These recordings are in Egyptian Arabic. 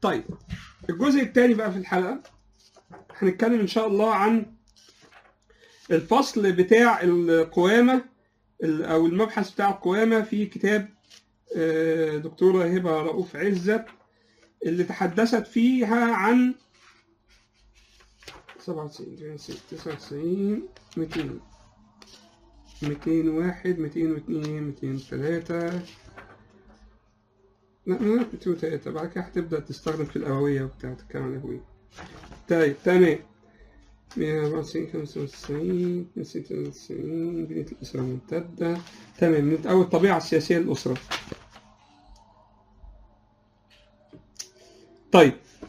طيب الجزء الثاني بقى في الحلقه هنتكلم ان شاء الله عن الفصل بتاع القوامه ال- او المبحث بتاع القوامه في كتاب آه، دكتوره هبه رؤوف عزت اللي تحدثت فيها عن 97 99 200 201 202 203 لا ما 203 بعد كده هتبدأ تستخدم في الأبوية وبتاع تتكلم عن الأبوية طيب تمام 194 95 296 بنية الأسرة الممتدة تمام من أول الطبيعة السياسية للأسرة طيب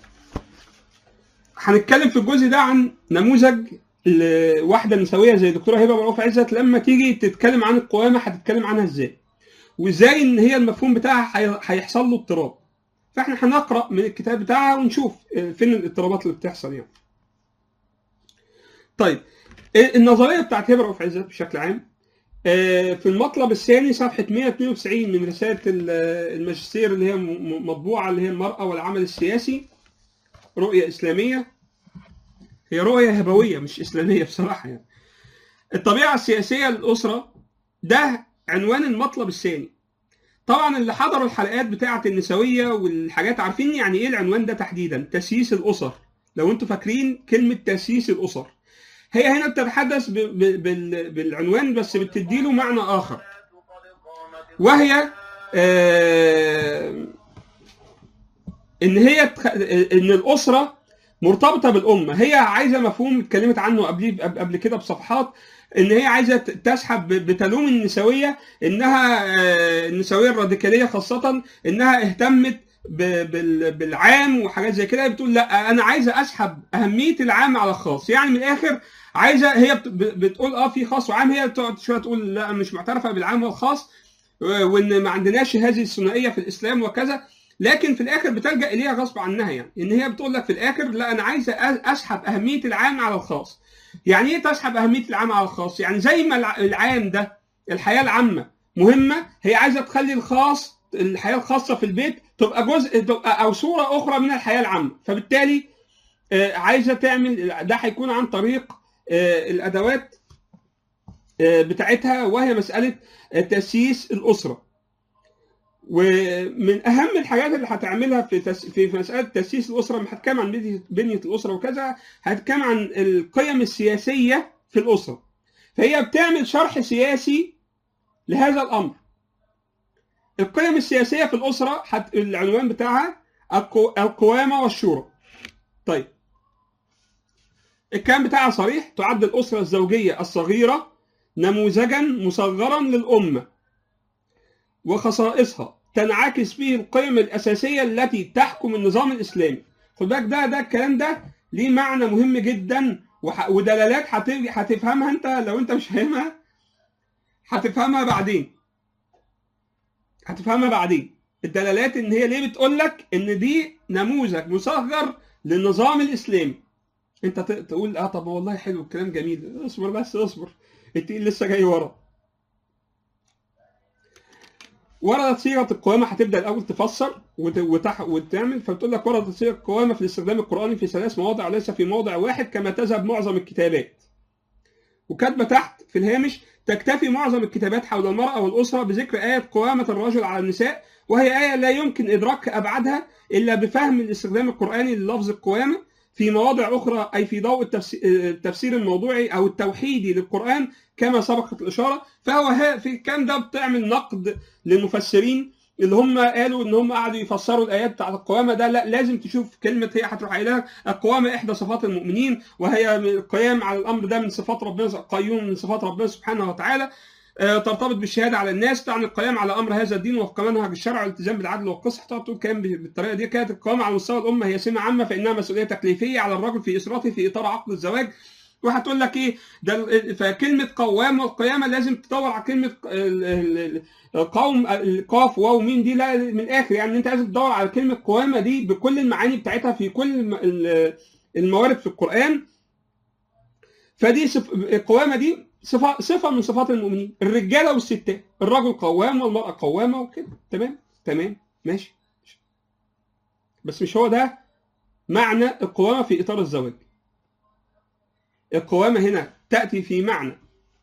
هنتكلم في الجزء ده عن نموذج لواحدة نسوية زي دكتورة هبة مرؤوف عزت لما تيجي تتكلم عن القوامة هتتكلم عنها ازاي وازاي ان هي المفهوم بتاعها هي- هيحصل له اضطراب فاحنا هنقرا من الكتاب بتاعها ونشوف آه، فين الاضطرابات اللي بتحصل يعني طيب آه، النظريه بتاعت هبه رؤوف عزت بشكل عام آه، في المطلب الثاني صفحه 192 من رساله ال- آه، الماجستير اللي هي م- م- مطبوعه اللي هي المراه والعمل السياسي رؤيه اسلاميه هي رؤيه هبويه مش اسلاميه بصراحه يعني الطبيعه السياسيه للاسره ده عنوان المطلب الثاني طبعا اللي حضروا الحلقات بتاعه النسويه والحاجات عارفين يعني ايه العنوان ده تحديدا تسييس الاسر لو انتوا فاكرين كلمه تسييس الاسر هي هنا بتتحدث ب- ب- بال- بالعنوان بس بتديله معنى اخر وهي آه، ان هي تخ... ان الاسره مرتبطه بالامه هي عايزه مفهوم اتكلمت عنه قبل قبل كده بصفحات ان هي عايزه ت- تسحب ب- بتلوم النسويه انها آه، النسويه الراديكاليه خاصه انها اهتمت ب- بال- بالعام وحاجات زي كده بتقول لا انا عايزه اسحب اهميه العام على الخاص يعني من الاخر عايزه هي بت- ب- بتقول اه في خاص وعام هي بتقعد شويه تقول لا مش معترفه بالعام والخاص و- وان ما عندناش هذه الثنائيه في الاسلام وكذا لكن في الاخر بتلجا اليها غصب عنها يعني ان هي بتقول لك في الاخر لا انا عايزه أ- اسحب اهميه العام على الخاص يعني ايه تسحب اهميه العام على الخاص يعني زي ما الع- العام ده الحياه العامه مهمه هي عايزه تخلي الخاص الحياه الخاصه في البيت تبقى جزء تبقى او صوره اخرى من الحياه العامه فبالتالي آه، عايزه تعمل ده هيكون عن طريق آه، الادوات آه، بتاعتها وهي مساله آه، تاسيس الاسره ومن اهم الحاجات اللي هتعملها في تس... في في مساله تاسيس الاسره لما هتكلم عن بنية- بنيه الاسره وكذا هتكلم عن القيم السياسيه في الاسره فهي بتعمل شرح سياسي لهذا الامر القيم السياسيه في الاسره هت... العنوان بتاعها القو... القوامه والشورى طيب الكلام بتاعها صريح تعد الاسره الزوجيه الصغيره نموذجا مصغرا للامه وخصائصها تنعكس فيه القيم الأساسية التي تحكم النظام الإسلامي خد بالك ده ده الكلام ده ليه معنى مهم جدا وح- ودلالات هت- هتفهمها انت لو انت مش فاهمها هتفهمها بعدين هتفهمها بعدين الدلالات ان هي ليه بتقول لك ان دي نموذج مصغر للنظام الاسلامي انت ت- تقول اه طب والله حلو الكلام جميل اصبر بس اصبر التقيل لسه جاي ورا وردت صيغه القوامه هتبدا الاول تفسر وت- وتح وتعمل فبتقول لك وردت صيغه القوامه في الاستخدام القراني في ثلاث مواضع وليس في موضع واحد كما تذهب معظم الكتابات. وكاتبه تحت في الهامش تكتفي معظم الكتابات حول المراه والاسره بذكر ايه قوامه الرجل على النساء وهي ايه لا يمكن ادراك ابعادها الا بفهم الاستخدام القراني للفظ القوامه في مواضع اخرى اي في ضوء التفسي- التفسير الموضوعي او التوحيدي للقران كما سبقت الاشاره فهو ها- في الكلام ده بتعمل نقد للمفسرين اللي هم قالوا ان هم قعدوا يفسروا الايات بتاعت القوامه ده لا لازم تشوف كلمه هي هتروح قايلها القوامه احدى صفات المؤمنين وهي القيام على الامر ده من صفات ربنا قيوم من صفات ربنا سبحانه وتعالى آه، ترتبط بالشهاده على الناس تعني القيام على امر هذا الدين وفق منهج الشرع والالتزام بالعدل والقسط تقعد تقول كلام بالطريقه دي كانت القوامه على مستوى الامه هي سمه عامه فانها مسؤوليه تكليفيه على الرجل في اسرته في اطار عقد الزواج وهتقول لك ايه ده ال- فكلمه قوام والقيامه لازم تدور على كلمه ال- ال- ال- قوم القاف واو مين دي لا من الاخر يعني انت لازم تدور على كلمه قوامه دي بكل المعاني بتاعتها في كل الم- ال- الموارد في القران فدي صف... القوامه دي صفه صفه من صفات المؤمنين الرجاله والستات الرجل قوام والمراه قوامه وكده تمام تمام ماشي بس مش هو ده معنى القوامه في اطار الزواج القوامه هنا تاتي في معنى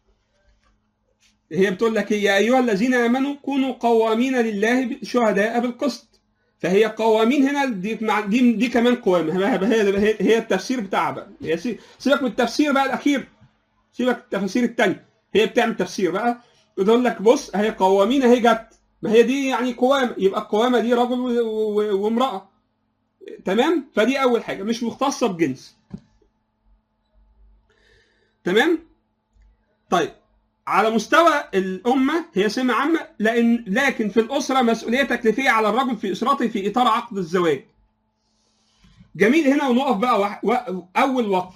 هي بتقول لك يا ايها الذين امنوا كونوا قوامين لله شهداء بالقسط فهي قوامين هنا دي دي, دي كمان قوامه هي هي, هي التفسير بتاعها بقى هي سيبك من التفسير بقى الاخير سيبك من التفاسير الثانيه هي بتعمل تفسير بقى بتقول لك بص هي قوامين اهي جت ما هي دي يعني قوامه يبقى القوامه دي رجل وامراه تمام فدي اول حاجه مش مختصه بجنس تمام طيب على مستوى الأمة هي سمة عامة لأن لكن في الأسرة مسؤولية تكليفية على الرجل في أسرته في إطار عقد الزواج. جميل هنا ونقف بقى وح... و... أول وقف.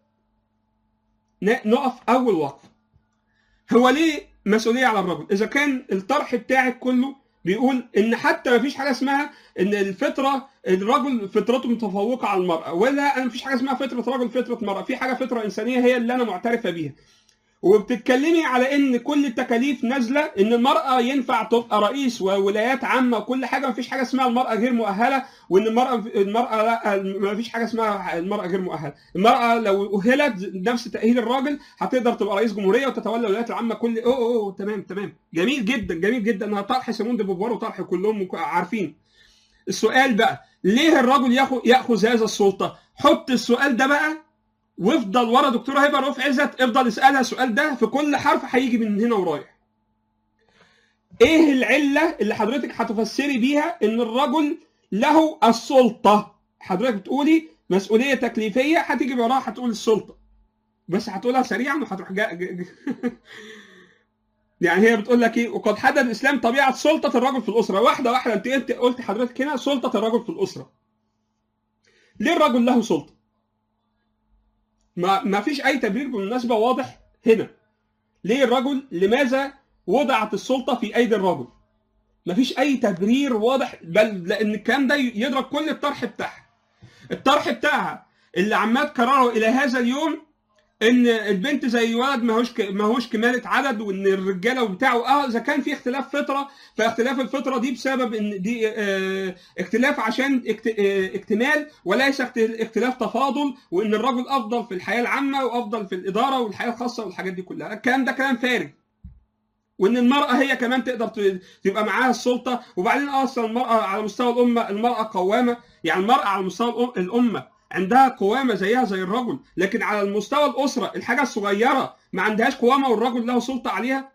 نقف أول وقف. هو ليه مسؤولية على الرجل؟ إذا كان الطرح بتاعك كله بيقول إن حتى ما فيش حاجة اسمها إن الفطرة الرجل فطرته متفوقة على المرأة ولا ما فيش حاجة اسمها فطرة رجل فطرة مرأة، في حاجة فطرة إنسانية هي اللي أنا معترفة بيها. وبتتكلمي على ان كل التكاليف نازله ان المراه ينفع تبقى رئيس وولايات عامه وكل حاجه ما فيش حاجه اسمها المراه غير مؤهله وان المراه المراه لا ما فيش حاجه اسمها المراه غير مؤهله المراه لو اهلت نفس تاهيل الراجل هتقدر تبقى رئيس جمهوريه وتتولى الولايات العامه كل اوه اوه تمام تمام جميل جدا جميل جدا انها طرح سيمون دي بوفوار وطرح كلهم عارفين السؤال بقى ليه الرجل ياخذ ياخذ هذا السلطه حط السؤال ده بقى وافضل ورا دكتوره هبه رؤوف عزت افضل اسالها السؤال ده في كل حرف هيجي من هنا ورايح. ايه العله اللي حضرتك هتفسري بيها ان الرجل له السلطه؟ حضرتك بتقولي مسؤوليه تكليفيه هتيجي وراها هتقول السلطه. بس هتقولها سريعا وهتروح جا... جا... يعني هي بتقول لك ايه وقد حدد الاسلام طبيعه سلطه الرجل في الاسره واحده واحده انت انت قلت حضرتك هنا سلطه الرجل في الاسره. ليه الرجل له سلطه؟ ما ما فيش اي تبرير بالمناسبه واضح هنا ليه الرجل لماذا وضعت السلطه في ايدي الرجل ما فيش اي تبرير واضح بل لان الكلام ده يضرب كل الطرح بتاعها الطرح بتاعها اللي عمال تكرره الى هذا اليوم ان البنت زي ولد ماهوش ك... ماهوش كماله عدد وان الرجاله وبتاعه اه اذا كان في اختلاف فطره فاختلاف الفطره دي بسبب ان دي اه اختلاف عشان اكت... اه اكتمال وليس اختلاف تفاضل وان الرجل افضل في الحياه العامه وافضل في الاداره والحياه الخاصه والحاجات دي كلها الكلام ده كلام فارغ وان المراه هي كمان تقدر تبقى معاها السلطه وبعدين اصلا المراه على مستوى الامه المراه قوامه يعني المراه على مستوى الامه عندها قوامه زيها زي الرجل لكن على المستوى الاسره الحاجه الصغيره ما عندهاش قوامه والرجل له سلطه عليها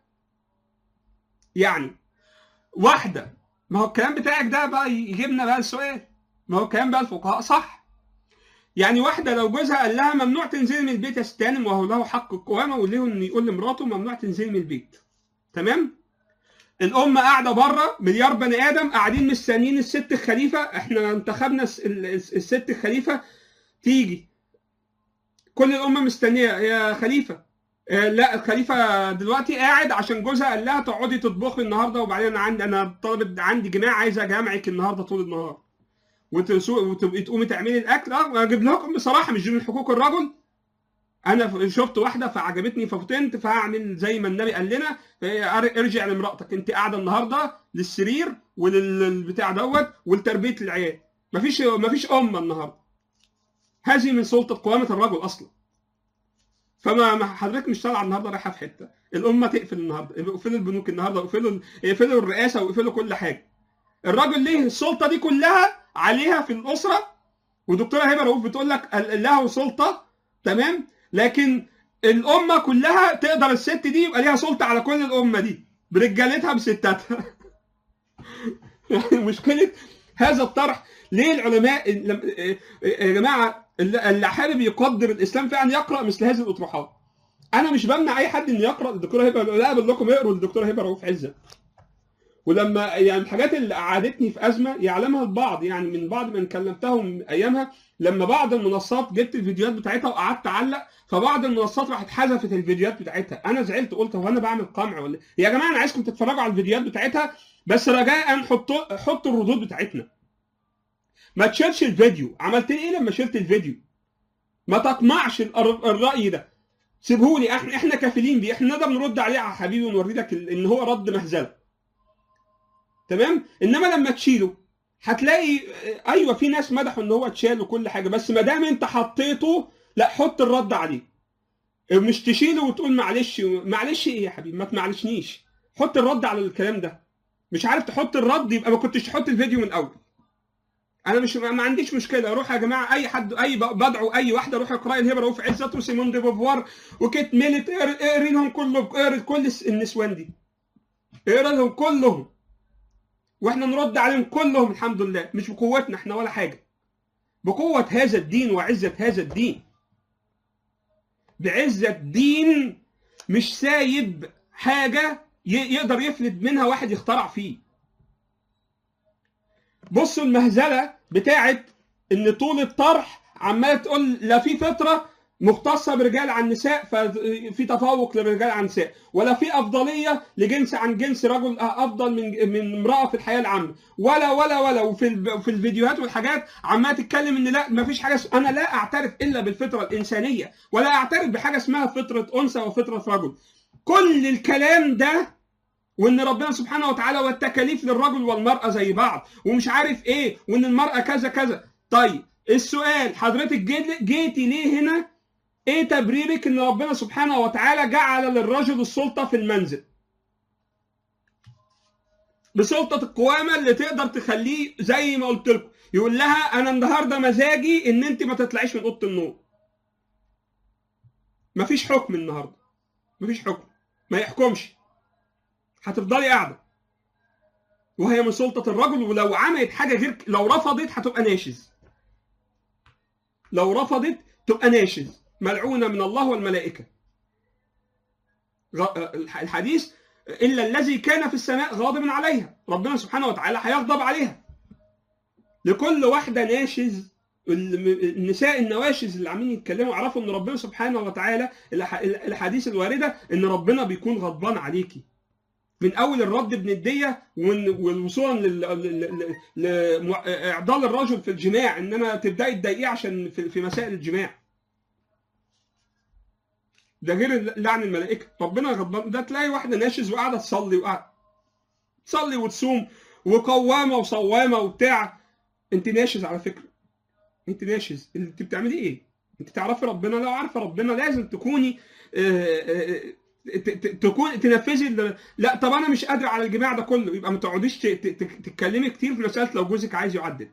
يعني واحده ما هو الكلام بتاعك ده بقى يجيبنا بقى السؤال ما هو الكلام بقى الفقهاء صح يعني واحدة لو جوزها قال لها ممنوع تنزلي من البيت يا ستانم وهو له حق القوامة وله إن يقول لمراته ممنوع تنزلي من البيت. تمام؟ الأم قاعدة بره مليار بني آدم قاعدين مستنيين الست الخليفة احنا انتخبنا الست الخليفة تيجي كل الامه مستنيه يا خليفه لا الخليفه دلوقتي قاعد عشان جوزها قال لها تقعدي تطبخي النهارده وبعدين انا عندي انا طالب عندي جماعه عايزه اجامعك النهارده طول النهار وتبقي تقومي تعملي الاكل اه اجيب لكم بصراحه مش دي من حقوق الرجل انا شفت واحده فعجبتني ففتنت فهعمل زي ما النبي قال لنا ارجع لامراتك انت قاعده النهارده للسرير وللبتاع دوت ولتربيه العيال مفيش مفيش امه النهارده هذه من سلطه قوامه الرجل اصلا فما حضرتك مش طالعه النهارده رايحه في حته الامه تقفل النهارده اقفلوا البنوك النهارده اقفلوا اقفلوا الرئاسه واقفلوا كل حاجه الراجل ليه السلطه دي كلها عليها في الاسره ودكتوره هبه رؤوف بتقول لك له سلطه تمام لكن الامه كلها تقدر الست دي يبقى ليها سلطه على كل الامه دي برجالتها بستاتها يعني مشكله هذا الطرح ليه العلماء يا جماعه اللي حابب يقدر الاسلام فعلا يقرا مثل هذه الاطروحات انا مش بمنع اي حد انه يقرا الدكتوره هبه لا بقول لكم اقروا الدكتوره هبه رؤوف عزت ولما يعني الحاجات اللي قعدتني في ازمه يعلمها البعض يعني من بعض من كلمتهم ايامها لما بعض المنصات جبت الفيديوهات بتاعتها وقعدت اعلق فبعض المنصات راحت حذفت الفيديوهات بتاعتها انا زعلت قلت هو انا بعمل قمع ولا يا جماعه انا عايزكم تتفرجوا على الفيديوهات بتاعتها بس رجاء حطوا حطوا الردود بتاعتنا ما تشيلش الفيديو عملت ايه لما شلت الفيديو ما تطمعش الراي ده سيبهولي احنا احنا كافلين بيه احنا نقدر نرد عليه يا حبيبي ونوري لك ان هو رد مهزله تمام انما لما تشيله هتلاقي ايوه في ناس مدحوا ان هو اتشال وكل حاجه بس ما دام انت حطيته لا حط الرد عليه مش تشيله وتقول معلش معلش ايه يا حبيبي ما تمعلشنيش حط الرد على الكلام ده مش عارف تحط الرد يبقى ما كنتش تحط الفيديو من الاول انا مش ما عنديش مشكله اروح يا جماعه اي حد اي بدعو اي واحده روح اقراي الهبه رؤوف عزت وسيمون دي بوفوار وكيت ميلت اقري لهم كلهم اقري كل النسوان دي اقرا لهم كلهم واحنا نرد عليهم كلهم الحمد لله مش بقوتنا احنا ولا حاجه بقوه هذا الدين وعزه هذا الدين بعزه دين مش سايب حاجه يقدر يفلت منها واحد يخترع فيه بصوا المهزله بتاعت ان طول الطرح عماله تقول لا في فطره مختصه برجال عن نساء ففي تفوق للرجال عن نساء ولا في افضليه لجنس عن جنس رجل افضل من من امراه في الحياه العامه ولا ولا ولا وفي في الفيديوهات والحاجات عماله تتكلم ان لا ما فيش حاجه انا لا اعترف الا بالفطره الانسانيه ولا اعترف بحاجه اسمها فطره انثى وفطره رجل كل الكلام ده وان ربنا سبحانه وتعالى والتكاليف للرجل والمراه زي بعض ومش عارف ايه وان المراه كذا كذا طيب السؤال حضرتك جيتي ليه هنا ايه تبريرك ان ربنا سبحانه وتعالى جعل للرجل السلطه في المنزل بسلطه القوامه اللي تقدر تخليه زي ما قلت لكم يقول لها انا النهارده مزاجي ان انت ما تطلعيش من اوضه النوم مفيش حكم النهارده مفيش حكم ما يحكمش هتفضلي قاعده وهي من سلطه الرجل ولو عملت حاجه غير لو رفضت هتبقى ناشز لو رفضت تبقى ناشز ملعونه من الله والملائكه الحديث الا الذي كان في السماء غاضب عليها ربنا سبحانه وتعالى هيغضب عليها لكل واحده ناشز النساء النواشز اللي عاملين يتكلموا اعرفوا ان ربنا سبحانه وتعالى الاحاديث الوارده ان ربنا بيكون غضبان عليكي من اول الرد بنديه والوصولا لاعضال الرجل في الجماع انما تبداي تضايقيه عشان في مسائل الجماع ده غير لعن الملائكه ربنا غضبان ده تلاقي واحده ناشز وقاعده تصلي وقاعده تصلي وتصوم وقوامه وصوامه وبتاع انت ناشز على فكره انت ناشز انت بتعملي ايه انت تعرفي ربنا لو عارفه ربنا لازم تكوني تكون تنفذي لا طب انا مش قادر على الجماع ده كله يبقى ما تقعديش تتكلمي كتير في مساله لو جوزك عايز يعدد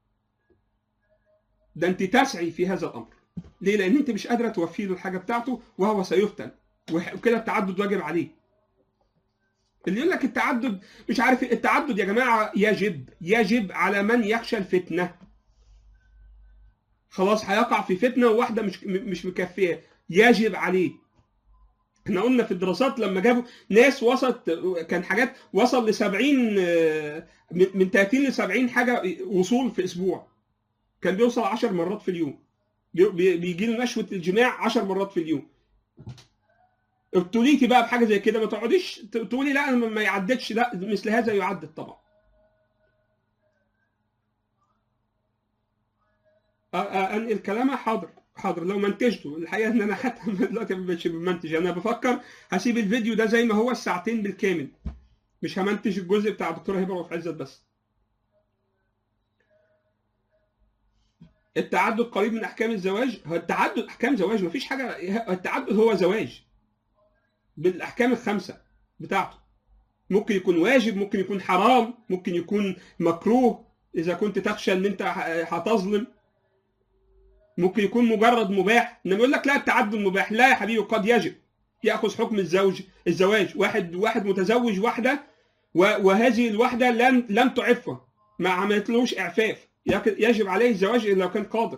ده انت تسعي في هذا الامر ليه؟ لأن أنت مش قادرة توفي له الحاجة بتاعته وهو سيفتن وكده التعدد واجب عليه. اللي يقول لك التعدد مش عارف التعدد يا جماعة يجب يجب على من يخشى الفتنة. خلاص هيقع في فتنة وواحدة مش مش مكفية يجب عليه. احنا قلنا في الدراسات لما جابوا ناس وصلت كان حاجات وصل ل 70 من 30 ل 70 حاجة وصول في أسبوع. كان بيوصل 10 مرات في اليوم. بيجي له نشوه الجماع 10 مرات في اليوم ابتليتي بقى بحاجه زي كده ما تقعديش تقولي لا ما يعددش لا مثل هذا يعدد طبعا انقل كلامها حاضر حاضر لو منتجته الحقيقه ان انا حتى دلوقتي ما بقتش بمنتج انا بفكر هسيب الفيديو ده زي ما هو الساعتين بالكامل مش همنتج الجزء بتاع دكتوره هبه وفي عزت بس التعدد قريب من احكام الزواج هو التعدد احكام زواج مفيش حاجه التعدد هو زواج بالاحكام الخمسه بتاعته ممكن يكون واجب ممكن يكون حرام ممكن يكون مكروه اذا كنت تخشى ان انت هتظلم ممكن يكون مجرد مباح انما يقول لك لا التعدد مباح لا يا حبيبي قد يجب ياخذ حكم الزوج الزواج واحد واحد متزوج واحده وهذه الواحده لم لم تعفه ما عملتلوش اعفاف يجب عليه الزواج لو كان قادر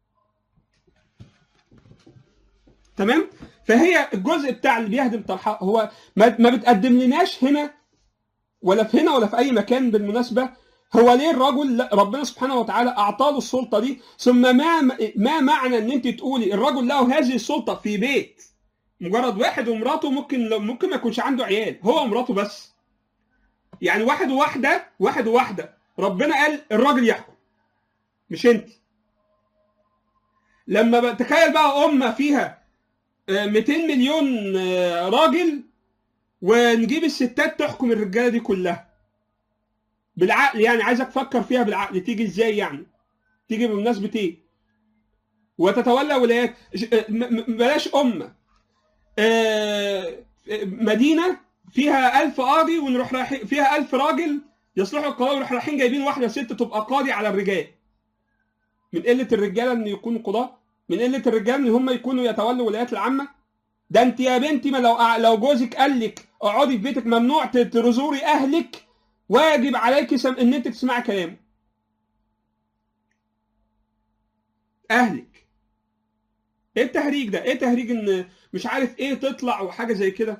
تمام فهي الجزء بتاع اللي بيهدم طرحها هو ما بتقدم لناش هنا ولا في هنا ولا في اي مكان بالمناسبه هو ليه الرجل ربنا سبحانه وتعالى اعطى له السلطه دي ثم ما ما معنى ان انت تقولي الرجل له هذه السلطه في بيت مجرد واحد ومراته ممكن ممكن ما يكونش عنده عيال هو ومراته بس يعني واحد وواحده واحد وواحده ربنا قال الراجل يحكم مش انت لما تخيل بقى امه فيها 200 مليون راجل ونجيب الستات تحكم الرجاله دي كلها بالعقل يعني عايزك تفكر فيها بالعقل تيجي ازاي يعني تيجي بمناسبه ايه وتتولى ولايات م- م- بلاش امه آه، مدينه فيها ألف قاضي ونروح رايحين فيها ألف راجل يصلحوا القضاء ونروح رايحين جايبين واحده ست تبقى قاضي على الرجال من قله الرجاله ان يكونوا قضاه من قله الرجال ان هم يكونوا يتولوا الولايات العامه ده انت يا بنتي ما لو لو جوزك قال لك اقعدي في بيتك ممنوع ت- تزوري اهلك واجب عليك سم... ان انت تسمعي كلامه اهلك ايه التهريج ده ايه تهريج ان مش عارف ايه تطلع وحاجه زي كده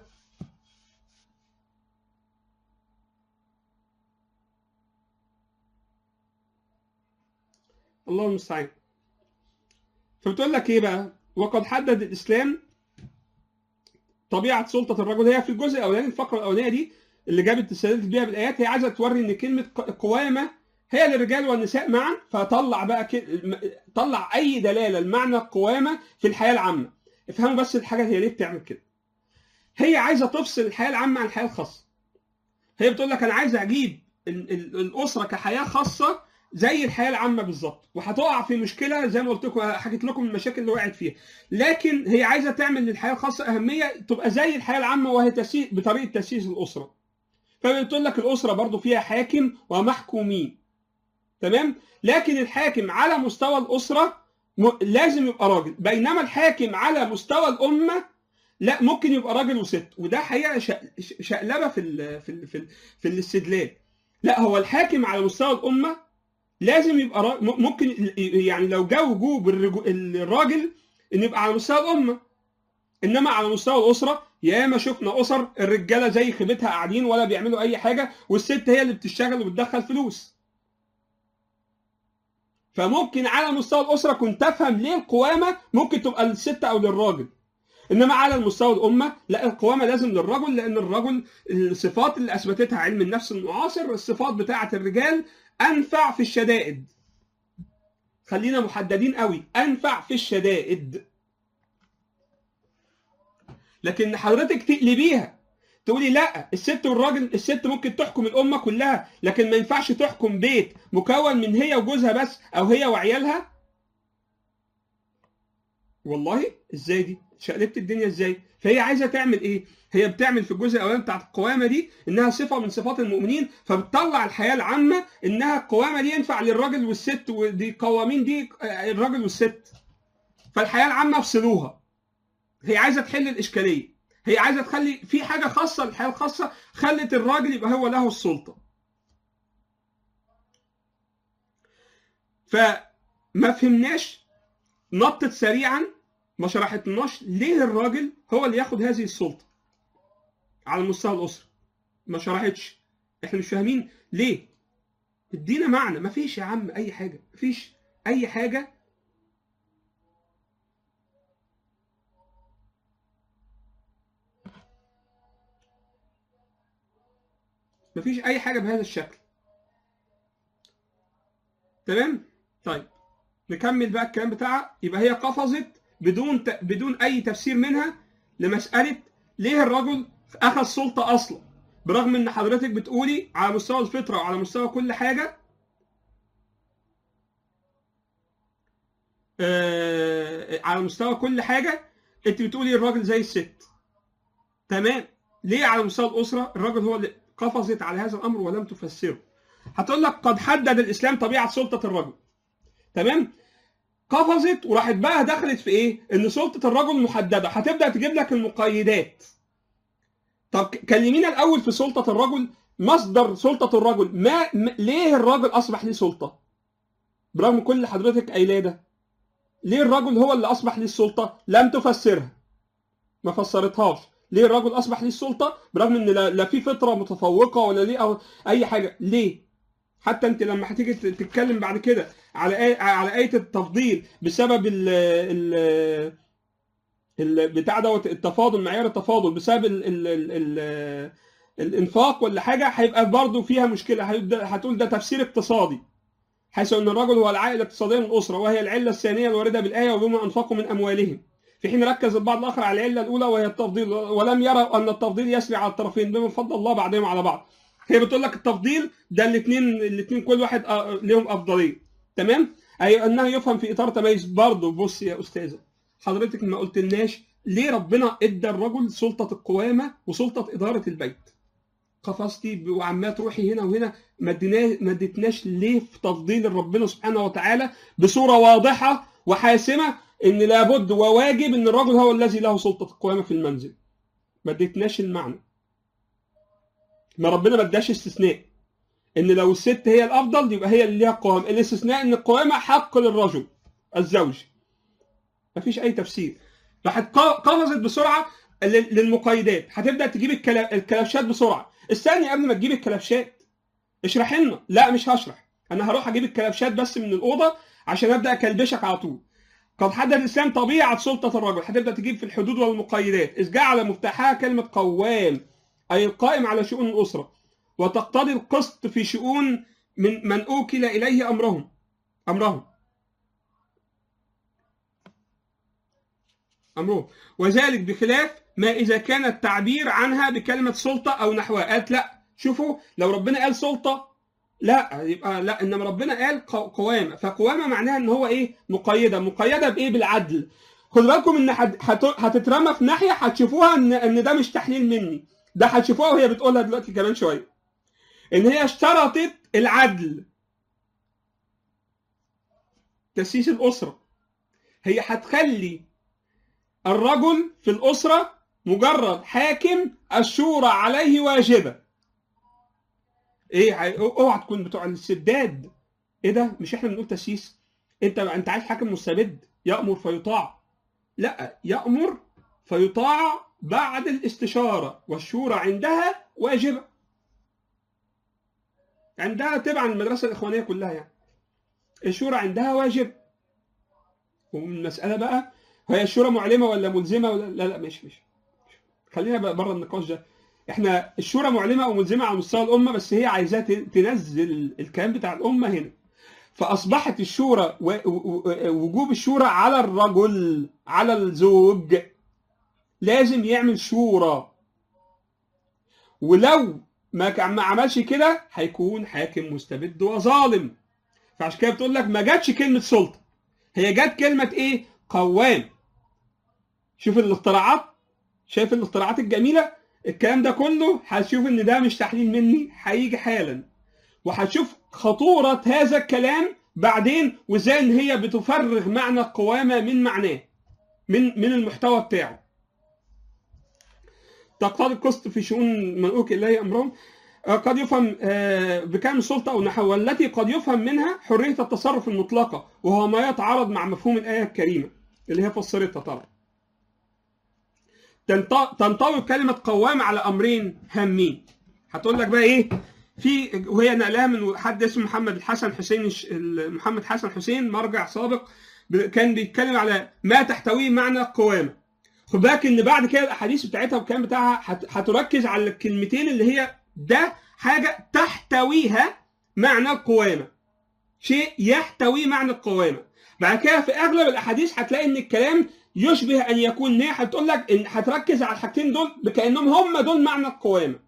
الله المستعان فبتقول لك ايه بقى وقد حدد الاسلام طبيعه سلطه الرجل هي في الجزء الاولاني الفقره الاولانيه دي اللي جابت استدلت بيها بالايات هي عايزه توري ان كلمه ق- قوامه هي للرجال والنساء معا فطلع بقى ك... طلع اي دلاله لمعنى القوامه في الحياه العامه افهموا بس الحاجه هي ليه بتعمل كده هي عايزه تفصل الحياه العامه عن الحياه الخاصه هي بتقول لك انا عايزه اجيب ال- ال- الاسره كحياه خاصه زي الحياه العامه بالظبط وهتقع في مشكله زي ما قلت لكم حكيت لكم المشاكل اللي وقعت فيها لكن هي عايزه تعمل للحياه الخاصه اهميه تبقى زي الحياه العامه وهي تسيس بطريقه تاسيس الاسره فبتقول لك الاسره برضو فيها حاكم ومحكومين تمام لكن الحاكم على مستوى الاسره م... لازم يبقى راجل بينما الحاكم على مستوى الامه لا ممكن يبقى راجل وست وده حقيقه ش... ش- شقلبه في ال... في ال... في, ال... في الاستدلال لا هو الحاكم على مستوى الامه لازم يبقى را... م- ممكن يعني لو جا وجوب الرجو... الراجل ان يبقى على مستوى الامه انما على مستوى الاسره ياما شفنا اسر الرجاله زي خيبتها قاعدين ولا بيعملوا اي حاجه والست هي اللي بتشتغل وبتدخل فلوس فممكن على مستوى الاسره كنت افهم ليه القوامه ممكن تبقى للست او للراجل انما على المستوى الامه لا القوامه لازم للرجل لان الرجل الصفات اللي اثبتتها علم النفس المعاصر الصفات بتاعه الرجال انفع في الشدائد خلينا محددين قوي انفع في الشدائد لكن حضرتك تقلبيها تقولي لا الست والراجل الست ممكن تحكم الامه كلها لكن ما ينفعش تحكم بيت مكون من هي وجوزها بس او هي وعيالها والله ازاي دي شقلبت الدنيا ازاي فهي عايزه تعمل ايه هي بتعمل في الجزء الاولاني بتاعت القوامه دي انها صفه من صفات المؤمنين فبتطلع الحياه العامه انها القوامه دي ينفع للراجل والست ودي قوامين دي آه، الراجل والست فالحياه العامه افصلوها هي عايزه تحل الاشكاليه هي عايزه تخلي في حاجه خاصه الحياه الخاصه خلت الراجل يبقى هو له السلطه فما فهمناش نطت سريعا ما شرحتلناش ليه الراجل هو اللي ياخد هذه السلطه على مستوى الاسره ما شرحتش احنا مش فاهمين ليه ادينا معنى ما فيش يا عم اي حاجه ما فيش اي حاجه ما فيش اي حاجه بهذا الشكل تمام طيب نكمل بقى الكلام بتاعها يبقى هي قفزت بدون ت... بدون اي تفسير منها لمساله ليه الرجل اخذ سلطه اصلا برغم ان حضرتك بتقولي على مستوى الفطره وعلى مستوى كل حاجه آه على مستوى كل حاجه انت بتقولي الراجل زي الست تمام ليه على مستوى الاسره الراجل هو اللي قفزت على هذا الامر ولم تفسره هتقول لك قد حدد الاسلام طبيعه سلطه الرجل تمام قفزت وراحت بقى دخلت في ايه ان سلطه الرجل محدده هتبدا تجيب لك المقيدات طب كلمينا الاول في سلطه الرجل مصدر سلطه الرجل ما, ما ليه الراجل اصبح ليه سلطه برغم كل اللي حضرتك قايلاه ده ليه الرجل هو اللي اصبح ليه السلطه لم تفسرها ما فسرتهاش ليه الرجل اصبح ليه السلطه برغم ان لا, لا في فطره متفوقه ولا ليه أو اي حاجه ليه حتى انت لما هتيجي تتكلم بعد كده على آية على آية التفضيل بسبب ال ال ال بتاع دوت التفاضل معيار التفاضل بسبب ال ال ال ال الانفاق ولا حاجه هيبقى برضه فيها مشكله هتقول ده تفسير اقتصادي حيث ان الرجل هو العائد الاقتصادي للاسره وهي العله الثانيه الوارده بالايه وبما انفقوا من اموالهم في حين ركز البعض الاخر على العله الاولى وهي التفضيل ولم يرى ان التفضيل يسري على الطرفين بما فضل الله بعضهم على بعض هي بتقول لك التفضيل ده الاثنين الاثنين كل واحد آه، ليهم افضليه تمام اي انه يفهم في اطار تميز برضه بص يا استاذه حضرتك ما قلتلناش ليه ربنا ادى الرجل سلطه القوامه وسلطه اداره البيت قفزتي وعمال تروحي هنا وهنا ما ادينا- ما اديتناش ليه في تفضيل ربنا سبحانه وتعالى بصوره واضحه وحاسمه ان لابد وواجب ان الرجل هو الذي له سلطه القوامه في المنزل ما اديتناش المعنى ما ربنا ما اداش استثناء ان لو الست هي الافضل يبقى هي اللي ليها قوام الاستثناء ان القوامه حق للرجل الزوج مفيش اي تفسير راحت ق- قفزت بسرعه لل- للمقيدات هتبدا تجيب الكلا- الكلبشات بسرعه استني قبل ما تجيب الكلبشات اشرح لنا لا مش هشرح انا هروح اجيب الكلبشات بس من الاوضه عشان ابدا اكلبشك على طول قد حدد الاسلام طبيعه سلطه الرجل هتبدا تجيب في الحدود والمقيدات اذ جعل مفتاحها كلمه قوام اي القائم على شؤون الاسره وتقتضي القسط في شؤون من من اوكل اليه امرهم امرهم امرهم وذلك بخلاف ما اذا كان التعبير عنها بكلمه سلطه او نحوها قالت لا شوفوا لو ربنا قال سلطه لا يبقى لا انما ربنا قال قو- قوامه فقوامه معناها ان هو ايه مقيده مقيده بايه بالعدل خدوا بالكم ان هت- هت- هتترمى في ناحيه هتشوفوها ان ان ده مش تحليل مني ده هتشوفوها وهي بتقولها دلوقتي كمان شويه ان هي اشترطت العدل تاسيس الاسره هي هتخلي الرجل في الاسره مجرد حاكم الشورى عليه واجبه ايه ع- اوعى تكون بتوع السداد ايه ده مش احنا بنقول تاسيس انت انت عايز حاكم مستبد يامر فيطاع لا يامر فيطاع بعد الاستشاره والشورى عندها واجبه عندها تبع المدرسه الاخوانيه كلها يعني الشورى عندها واجب ومن المساله بقى هي الشورى معلمه ولا ملزمه ولا لا لا مش مش خلينا بقى بره النقاش ده احنا الشورى معلمه او ملزمه على مستوى الامه بس هي عايزاه ت- تنزل الكلام بتاع الامه هنا فاصبحت الشورى و- و- و- وجوب الشورى على الرجل على الزوج لازم يعمل شورى ولو ما ك- ما عملش كده هيكون حاكم مستبد وظالم فعشان كده بتقول لك ما جاتش كلمه سلطه هي جت كلمه ايه قوام شوف الاختراعات شايف الاختراعات الجميله الكلام ده كله هتشوف ان ده مش تحليل مني هيجي حالا وهتشوف خطوره هذا الكلام بعدين وازاي ان هي بتفرغ معنى القوامه من معناه من من المحتوى بتاعه تقتضي القسط في شؤون من اوكل اليه امرهم آه، قد يفهم آه، بكامل السلطه او نحوها التي قد يفهم منها حريه التصرف المطلقه وهو ما يتعارض مع مفهوم الايه الكريمه اللي هي فسرتها طبعا تنط- تنطوي كلمه قوام على امرين هامين هتقول لك بقى ايه في وهي نقلها من حد اسمه محمد الحسن حسين الش- ال- محمد حسن حسين مرجع سابق ب- كان بيتكلم على ما تحتويه معنى القوامه خد بالك ان بعد كده الاحاديث بتاعتها والكلام بتاعها هت- هتركز على الكلمتين اللي هي ده حاجه تحتويها معنى القوامه شيء يحتوي معنى القوامه بعد كده في اغلب الاحاديث هتلاقي ان الكلام يشبه ان يكون ان هي هتقول لك ان هتركز على الحاجتين دول كانهم هم دول معنى القوامه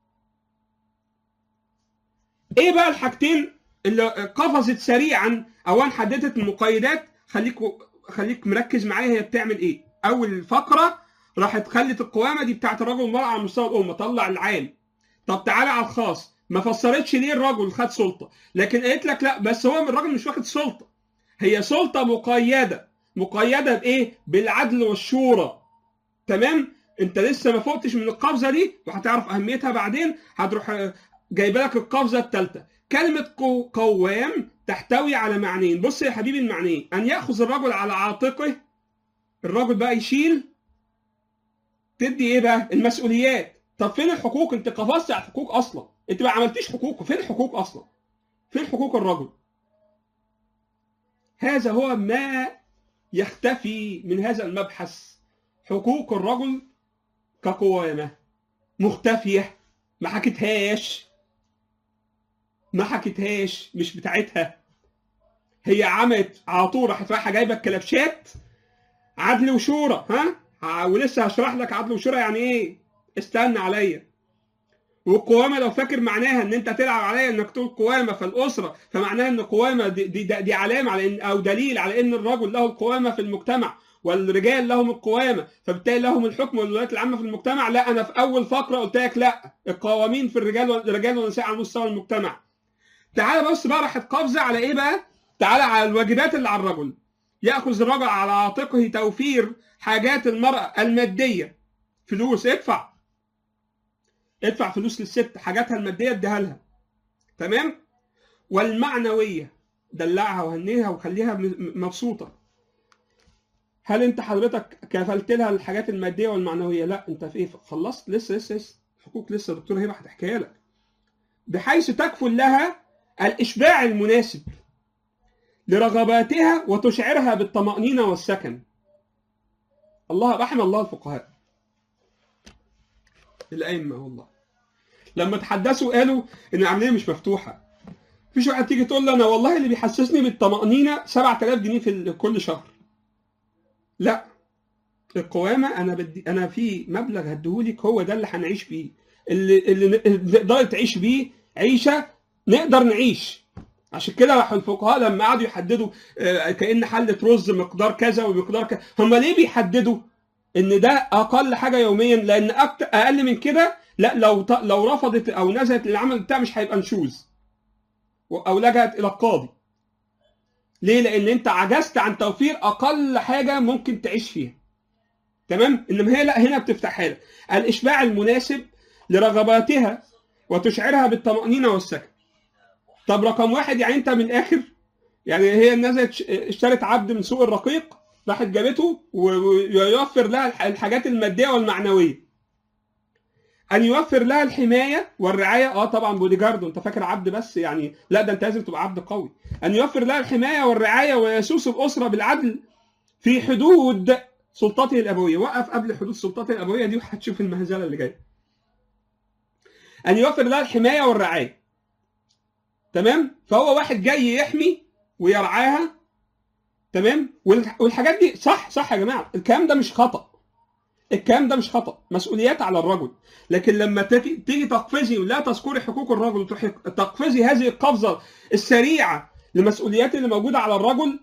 ايه بقى الحاجتين اللي قفزت سريعا اولا حددت المقيدات خليك خليك مركز معايا هي بتعمل ايه اول فقره راحت خلت القوامه دي بتاعت الرجل والمراه على مستوى الامه طلع العام طب تعالى على الخاص ما فسرتش ليه الرجل خد سلطه لكن قالت لك لا بس هو الراجل مش واخد سلطه هي سلطه مقيده مقيده بايه بالعدل والشورى تمام انت لسه ما فقتش من القفزه دي وهتعرف اهميتها بعدين هتروح جايبه لك القفزه الثالثه كلمه قو- قوام تحتوي على معنيين بص يا حبيبي المعنيين ان ياخذ الرجل على عاتقه الرجل بقى يشيل تدي ايه بقى المسؤوليات طب فين الحقوق انت قفزت على الحقوق اصلا انت ما عملتيش حقوق فين الحقوق اصلا فين حقوق الرجل هذا هو ما يختفي من هذا المبحث حقوق الرجل كقوامة مختفية ما حكتهاش ما حكتهاش مش بتاعتها هي عملت على طول راحت رايحه جايبه الكلبشات عدل وشورى ها ع- ولسه هشرح لك عدل وشورى يعني ايه استنى عليا والقوامه لو فاكر معناها ان انت تلعب عليا انك تقول قوامه في الاسره فمعناها ان قوامه دي, دي, دي علامه على ان او دليل على ان الرجل له القوامه في المجتمع والرجال لهم القوامه فبالتالي لهم الحكم والولايات العامه في المجتمع لا انا في اول فقره قلت لك لا القوامين في الرجال والرجال والنساء على مستوى المجتمع تعال بص بقى راحت قفزه على ايه بقى تعالى على الواجبات اللي على الرجل ياخذ الرجل على عاتقه توفير حاجات المراه الماديه فلوس ادفع ادفع فلوس للست حاجاتها الماديه اديها لها تمام والمعنويه دلعها وهنيها وخليها مبسوطه هل انت حضرتك كفلت لها الحاجات الماديه والمعنويه لا انت في ايه خلصت لسه لسه لسه حقوق لسه دكتور هبه هتحكيها لك بحيث تكفل لها الاشباع المناسب لرغباتها وتشعرها بالطمأنينة والسكن الله رحم الله الفقهاء الأئمة والله لما تحدثوا قالوا إن العملية مش مفتوحة مفيش واحد تيجي تقول له أنا والله اللي بيحسسني بالطمأنينة 7000 جنيه في كل شهر لا القوامة أنا بدي أنا في مبلغ هديهولك هو ده اللي هنعيش بيه اللي اللي تقدر تعيش بيه عيشة نقدر نعيش عشان كده راحوا الفقهاء لما قعدوا يحددوا كأن حلة رز مقدار كذا ومقدار كذا هم ليه بيحددوا ان ده اقل حاجه يوميا لان أكتر اقل من كده لا لو لو رفضت او نزلت العمل بتاع مش هيبقى نشوز او لجأت الى القاضي ليه لان انت عجزت عن توفير اقل حاجه ممكن تعيش فيها تمام انما هي لا هنا بتفتحها لك الاشباع المناسب لرغباتها وتشعرها بالطمأنينة والسكن طب رقم واحد يعني انت من الاخر يعني هي نزلت اشترت عبد من سوق الرقيق راحت جابته ويوفر لها الحاجات الماديه والمعنويه ان يوفر لها الحمايه والرعايه اه طبعا بودي جارد وانت فاكر عبد بس يعني لا ده انت لازم تبقى عبد قوي ان يوفر لها الحمايه والرعايه ويسوس الاسره بالعدل في حدود سلطته الابويه وقف قبل حدود سلطته الابويه دي وهتشوف المهزله اللي جايه ان يوفر لها الحمايه والرعايه تمام فهو واحد جاي يحمي ويرعاها تمام والحاجات دي صح صح يا جماعه الكلام ده مش خطا الكلام ده مش خطا مسؤوليات على الرجل لكن لما تيجي تيجي تقفزي ولا تذكري حقوق الرجل وتروحي تقفزي هذه القفزه السريعه للمسؤوليات اللي موجوده على الرجل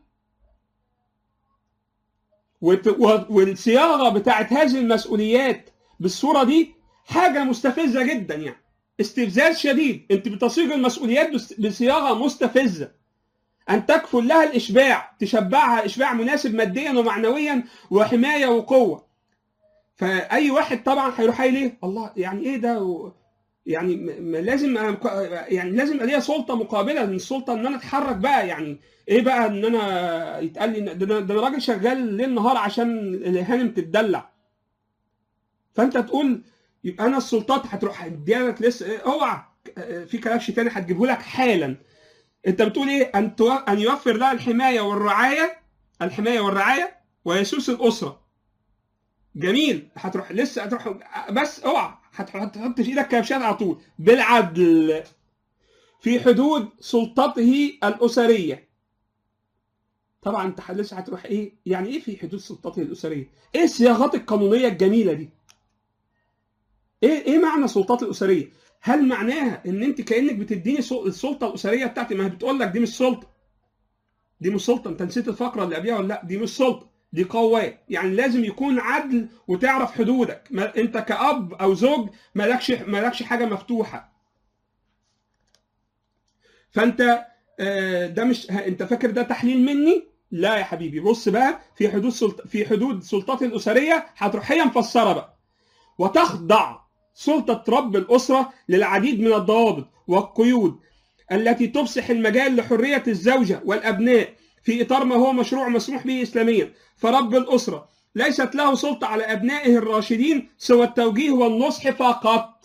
والصياغه بتاعت هذه المسؤوليات بالصوره دي حاجه مستفزه جدا يعني استفزاز شديد انت بتصيغ المسؤوليات بصياغه مستفزه ان تكفل لها الاشباع تشبعها اشباع مناسب ماديا ومعنويا وحمايه وقوه فاي واحد طبعا هيروح قايل ايه الله يعني ايه ده و... يعني م... لازم يعني لازم يبقى ليا سلطه مقابله من السلطه ان انا اتحرك بقى يعني ايه بقى ان انا يتقال لي ده انا راجل شغال ليل نهار عشان الهانم تتدلع فانت تقول يبقى انا السلطات هتروح هديلك لسه إيه اوعى في كلامش تاني هتجيبه لك حالا انت بتقول ايه ان تو... ان يوفر لها الحمايه والرعايه الحمايه والرعايه ويسوس الاسره جميل هتروح لسه هتروح بس اوعى هتحط في ايدك كبشات على طول بالعدل في حدود سلطته الاسريه طبعا انت لسه هتروح ايه يعني ايه في حدود سلطته الاسريه ايه الصياغات القانونيه الجميله دي ايه ايه معنى السلطات الاسريه هل معناها ان انت كانك بتديني السلطه الاسريه بتاعتي ما هي بتقول لك دي مش سلطه دي مش سلطه انت نسيت الفقره اللي قبلها ولا لا دي مش سلطه دي قوات يعني لازم يكون عدل وتعرف حدودك ما انت كاب او زوج مالكش مالكش حاجه مفتوحه فانت ده مش انت فاكر ده تحليل مني لا يا حبيبي بص بقى في حدود سلط... في حدود سلطات الاسريه هتروح هي مفسره بقى وتخضع سلطة رب الأسرة للعديد من الضوابط والقيود التي تفسح المجال لحرية الزوجة والأبناء في إطار ما هو مشروع مسموح به إسلاميا فرب الأسرة ليست له سلطة على أبنائه الراشدين سوى التوجيه والنصح فقط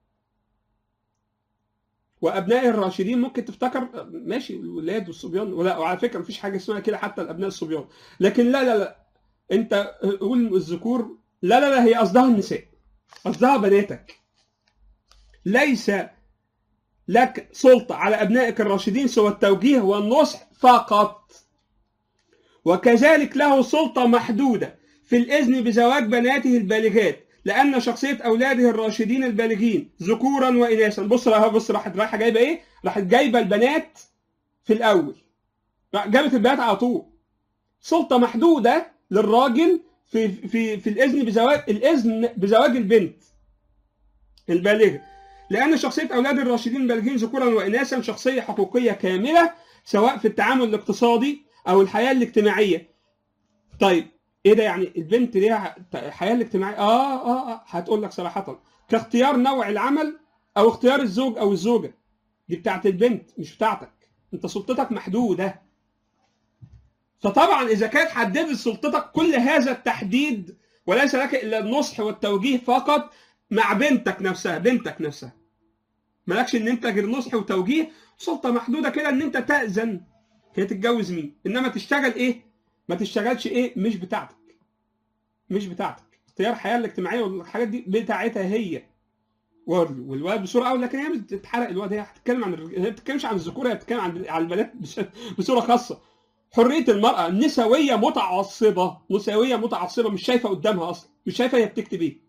وأبنائه الراشدين ممكن تفتكر ماشي الولاد والصبيان ولا وعلى فكرة مفيش حاجة اسمها كده حتى الأبناء الصبيان لكن لا لا لا أنت قول الذكور لا لا لا هي قصدها النساء قصدها بناتك ليس لك سلطة على أبنائك الراشدين سوى التوجيه والنصح فقط وكذلك له سلطة محدودة في الإذن بزواج بناته البالغات لان شخصيه اولاده الراشدين البالغين ذكورا واناثا بص راح بص راحت رايحه جايبه ايه؟ راحت جايبه البنات في الاول جابت البنات على طول سلطه محدوده للراجل في في في الاذن بزواج الاذن بزواج البنت البالغه لان شخصيه اولاد الراشدين البالغين ذكورا واناثا شخصيه حقوقيه كامله سواء في التعامل الاقتصادي او الحياه الاجتماعيه طيب ايه ده يعني البنت ليها الحياه الاجتماعيه اه اه اه هتقول لك صراحه كاختيار نوع العمل او اختيار الزوج او الزوجه دي بتاعت البنت مش بتاعتك انت سلطتك محدوده فطبعا اذا كانت حددت سلطتك كل هذا التحديد وليس لك الا النصح والتوجيه فقط مع بنتك نفسها بنتك نفسها مالكش ان انت غير نصح وتوجيه سلطه محدوده كده ان انت تاذن هي تتجوز مين انما تشتغل ايه ما تشتغلش ايه مش بتاعتك مش بتاعتك اختيار الحياه الاجتماعيه والحاجات دي بتاعتها هي والولد بصوره اولى لكن هي بتتحرق الواد هي هتتكلم عن الرج... هي ما بتتكلمش عن الذكور هي بتتكلم عن عن البنات بصوره خاصه حريه المراه نسويه متعصبه نسويه متعصبه مش شايفه قدامها اصلا مش شايفه هي بتكتب ايه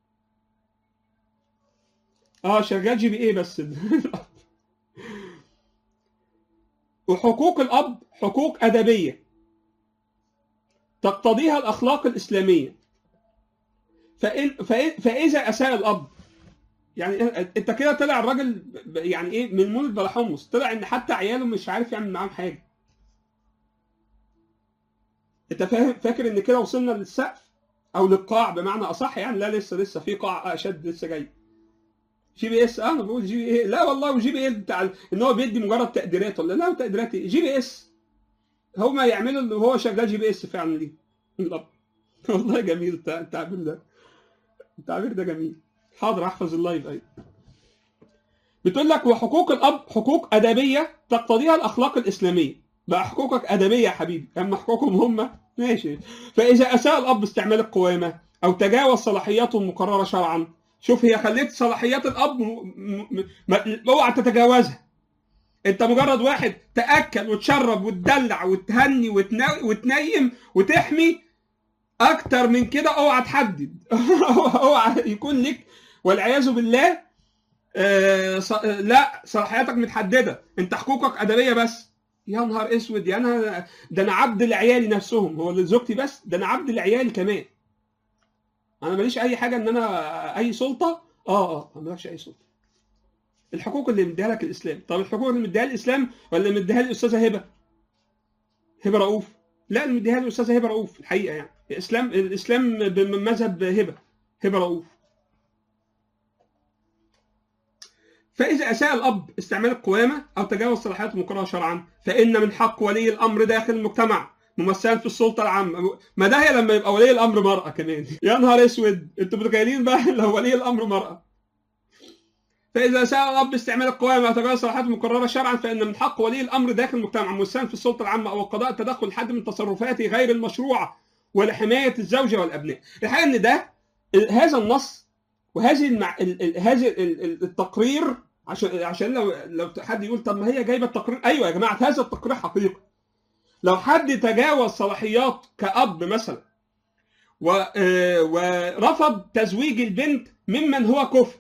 اه شغال جي بي ايه بس وحقوق الاب حقوق ادبيه تقتضيها الاخلاق الاسلاميه فإن فإن فاذا اساء الاب يعني انت كده طلع الراجل يعني ايه من مولد بلا حمص طلع ان حتى عياله مش عارف يعمل معاهم حاجه انت فاهم فاكر ان كده وصلنا للسقف او للقاع بمعنى اصح يعني لا لسه لسه في قاع اشد لسه جاي جي بي اس اه انا بقول جي بي ايه لا والله وجي بي ايه بتاع ان هو بيدي مجرد تقديرات ولا لا تقديرات ايه جي بي اس هما يعملوا اللي هو شغال جي بي اس فعلا دي والله جميل التعبير ده التعبير ده جميل حاضر احفظ اللايف ايوه بتقول لك وحقوق الاب حقوق ادبيه تقتضيها الاخلاق الاسلاميه بقى حقوقك ادبيه يا حبيبي اما حقوقهم هم ماشي فاذا اساء الاب استعمال القوامه او تجاوز صلاحياته المقرره شرعا شوف هي خليت صلاحيات الاب اوعى تتجاوزها انت مجرد واحد تاكل وتشرب وتدلع وتهني وتنيم وتحمي اكتر من كده اوعى تحدد اوعى يكون لك والعياذ بالله آه لا صلاحياتك متحدده انت حقوقك ادبيه بس يا نهار اسود يا انا ده انا عبد لعيالي نفسهم هو لزوجتي بس ده انا عبد لعيالي كمان انا ماليش اي حاجه ان انا اي سلطه اه اه ما مالكش اي سلطه الحقوق اللي مديها لك الاسلام طب الحقوق اللي مديها الاسلام ولا اللي مديها لي الاستاذه هبه هبه رؤوف لا اللي مديها لي الاستاذه هبه رؤوف الحقيقه يعني الاسلام الاسلام بمذهب هبه هبه رؤوف فإذا أساء الأب استعمال القوامة أو تجاوز صلاحيات المقررة شرعا فإن من حق ولي الأمر داخل المجتمع ممثلا في السلطة العامة ما ده هي لما يبقى ولي الأمر مرأة كمان يا نهار أسود أنتوا متخيلين بقى لو ولي الأمر مرأة فإذا أساء الأب استعمال القوامة أو تجاوز صلاحيات المقررة شرعا فإن من حق ولي الأمر داخل المجتمع ممثلا في السلطة العامة أو القضاء التدخل حد من تصرفاته غير المشروعة ولحماية الزوجة والأبناء الحقيقة إن ده هذا النص وهذه المع... هذه التقرير عشان عشان لو لو حد يقول طب ما هي جايبه التقرير ايوه يا جماعه هذا التقرير حقيقي لو حد تجاوز صلاحيات كأب مثلا و... ورفض تزويج البنت ممن هو كفء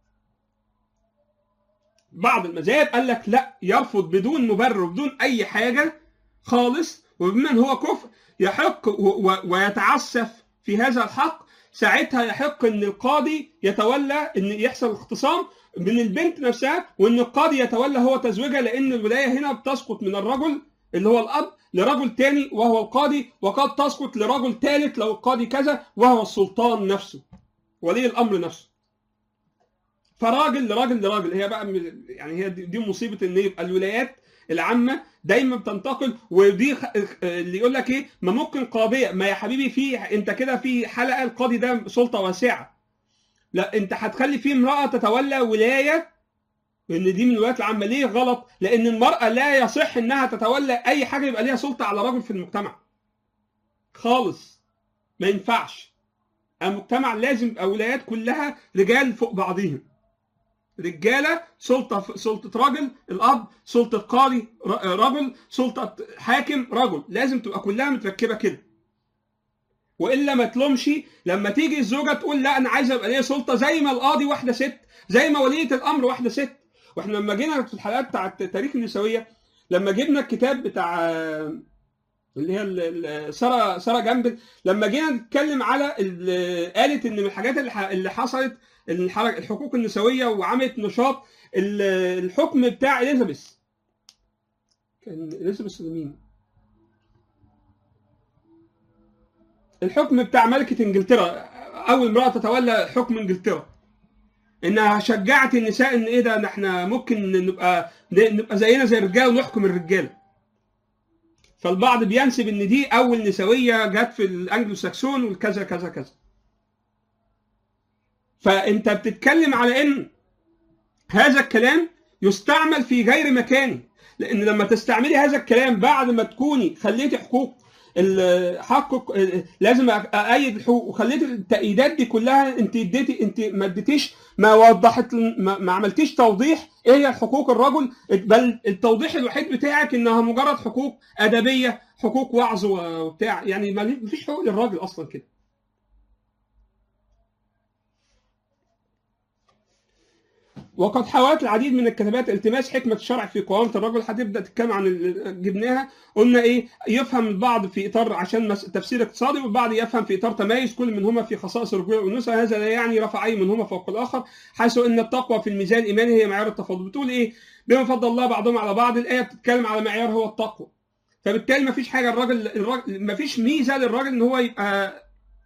بعض المذاهب قال لك لا يرفض بدون مبرر وبدون اي حاجه خالص وممن هو كفء يحق و... و... ويتعسف في هذا الحق ساعتها يحق ان القاضي يتولى ان يحصل اختصام من البنت نفسها وان القاضي يتولى هو تزويجها لان الولايه هنا بتسقط من الرجل اللي هو الاب لرجل تاني وهو القاضي وقد تسقط لرجل ثالث لو القاضي كذا وهو السلطان نفسه ولي الامر نفسه فراجل لراجل لراجل هي بقى يعني هي دي مصيبه ان يبقى الولايات العامه دايما بتنتقل ودي اللي يقول لك ايه ما ممكن قاضيه ما يا حبيبي في انت كده في حلقه القاضي ده سلطه واسعه لا انت هتخلي فيه امراه تتولى ولايه ان دي من الولايات العامه ليه غلط لان المراه لا يصح انها تتولى اي حاجه يبقى ليها سلطه على رجل في المجتمع خالص ما ينفعش المجتمع لازم يبقى ولايات كلها رجال فوق بعضهم رجاله سلطه سلطه راجل الاب سلطه قاضي رجل سلطه حاكم رجل لازم تبقى كلها متركبه كده والا ما تلومش لما تيجي الزوجه تقول لا انا عايزه ابقى ليا سلطه زي ما القاضي واحده ست زي ما وليه الامر واحده ست واحنا لما جينا في الحلقات بتاعت تاريخ النسويه لما جبنا الكتاب بتاع اللي هي ال- ال- ساره ساره جنبل لما جينا نتكلم على ال- قالت ان من الحاجات اللي ح- اللي حصلت الحركة- الحقوق النسويه وعملت نشاط ال- الحكم بتاع اليزابيث كان اليزابيث مين؟ الحكم بتاع ملكه انجلترا اول امراه تتولى حكم انجلترا انها شجعت النساء ان ايه ده إن احنا ممكن نبقى نبقى زينا زي الرجاله ونحكم الرجاله فالبعض بينسب ان دي اول نسويه جت في الانجلو ساكسون والكذا كذا كذا فانت بتتكلم على ان هذا الكلام يستعمل في غير مكانه لان لما تستعملي هذا الكلام بعد ما تكوني خليتي حقوق ال- حقك لازم ايد الحقوق وخليت التأييدات دي كلها انت اديتي انت ما اديتيش ما وضحت ما, ما عملتيش توضيح ايه هي حقوق الرجل بل التوضيح الوحيد بتاعك انها مجرد حقوق ادبيه حقوق وعظ وبتاع يعني ما فيش حقوق للراجل اصلا كده وقد حاولت العديد من الكتابات التماس حكمه الشرع في قوامه الرجل هتبدا تتكلم عن ال- جبناها قلنا ايه يفهم البعض في اطار عشان مس- تفسير اقتصادي والبعض يفهم في اطار تميز كل منهما في خصائص الرجوله والانوثه هذا لا يعني رفع اي منهما فوق الاخر حيث ان التقوى في الميزان الايماني هي معيار التفاضل بتقول ايه بما فضل الله بعضهم على بعض الايه بتتكلم على معيار هو التقوى فبالتالي ما فيش حاجه الراجل الراجل ما فيش ميزه للراجل ان هو يبقى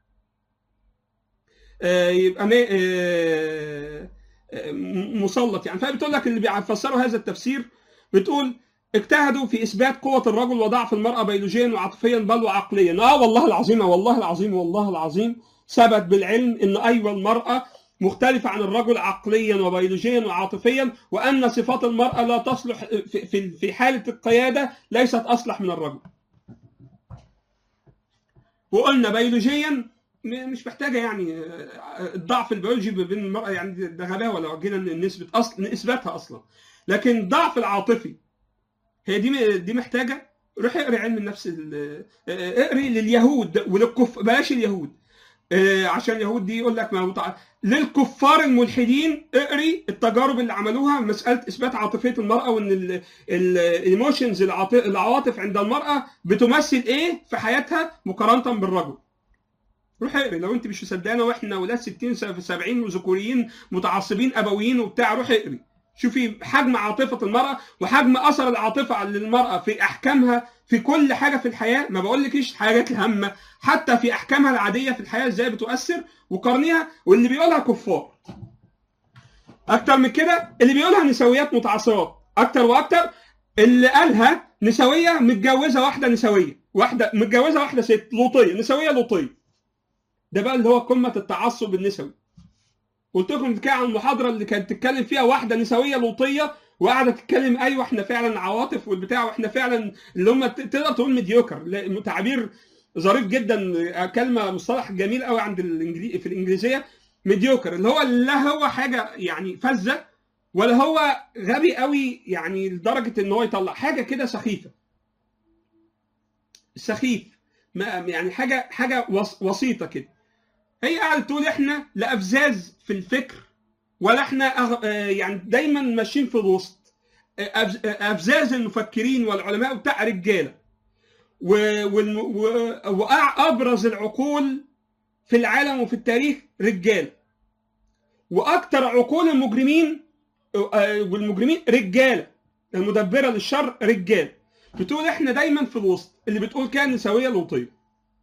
آه، يبقى ما- آه، آه، مسلط يعني فبتقول لك اللي بيفسروا هذا التفسير بتقول اجتهدوا في اثبات قوه الرجل وضعف المراه بيولوجيا وعاطفيا بل وعقليا اه والله العظيم والله العظيم والله العظيم ثبت بالعلم ان ايوه المراه مختلفة عن الرجل عقليا وبيولوجيا وعاطفيا وأن صفات المرأة لا تصلح في- في في حالة القيادة ليست أصلح من الرجل. وقلنا بيولوجيا م- مش محتاجه يعني آه، الضعف البيولوجي بين المراه يعني ده غباوه لو جينا نثبت اصل نثبتها اصلا لكن الضعف العاطفي هي دي دي محتاجه روح اقري علم النفس ال- آه، اقري لليهود وللكف بلاش اليهود آه، عشان اليهود دي يقول لك ما متع... للكفار الملحدين اقري التجارب اللي عملوها مساله اثبات عاطفيه المراه وان الايموشنز العواطف عند المراه بتمثل ايه في حياتها مقارنه بالرجل روح اقري لو انت مش مصدقانا واحنا ولاد 60 في 70 وذكوريين متعصبين ابويين وبتاع روح اقري شوفي حجم عاطفه المراه وحجم اثر العاطفه على المراه في احكامها في كل حاجه في الحياه ما بقولكيش حاجات الهامه حتى في احكامها العاديه في الحياه ازاي بتؤثر وقارنيها واللي بيقولها كفار اكتر من كده اللي بيقولها نسويات متعصبات اكتر واكتر اللي قالها نسويه متجوزه واحده نسويه واحده متجوزه واحده ست لوطيه نسويه لوطيه ده بقى اللي هو قمه التعصب النسوي قلت لكم كده عن المحاضره اللي كانت تتكلم فيها واحده نسويه لوطيه وقاعده تتكلم ايوه احنا فعلا عواطف والبتاع واحنا فعلا اللي هم ت- تقدر تقول مديوكر لا، تعبير ظريف جدا كلمه مصطلح جميل قوي عند الانجلي في الانجليزيه مديوكر اللي هو لا هو حاجه يعني فذه ولا هو غبي قوي يعني لدرجه ان هو يطلع حاجه كده سخيفه سخيف ما يعني حاجه حاجه وس- وسيطه كده هي قاعده تقول احنا لا افزاز في الفكر ولا احنا أغ... آه يعني دايما ماشيين في الوسط آه، أفز- آه، افزاز المفكرين والعلماء بتاع رجاله و... والم... و... وابرز العقول في العالم وفي التاريخ رجاله واكثر عقول المجرمين آه، والمجرمين رجاله المدبره للشر رجال بتقول احنا دايما في الوسط اللي بتقول كان نسويه لوطيه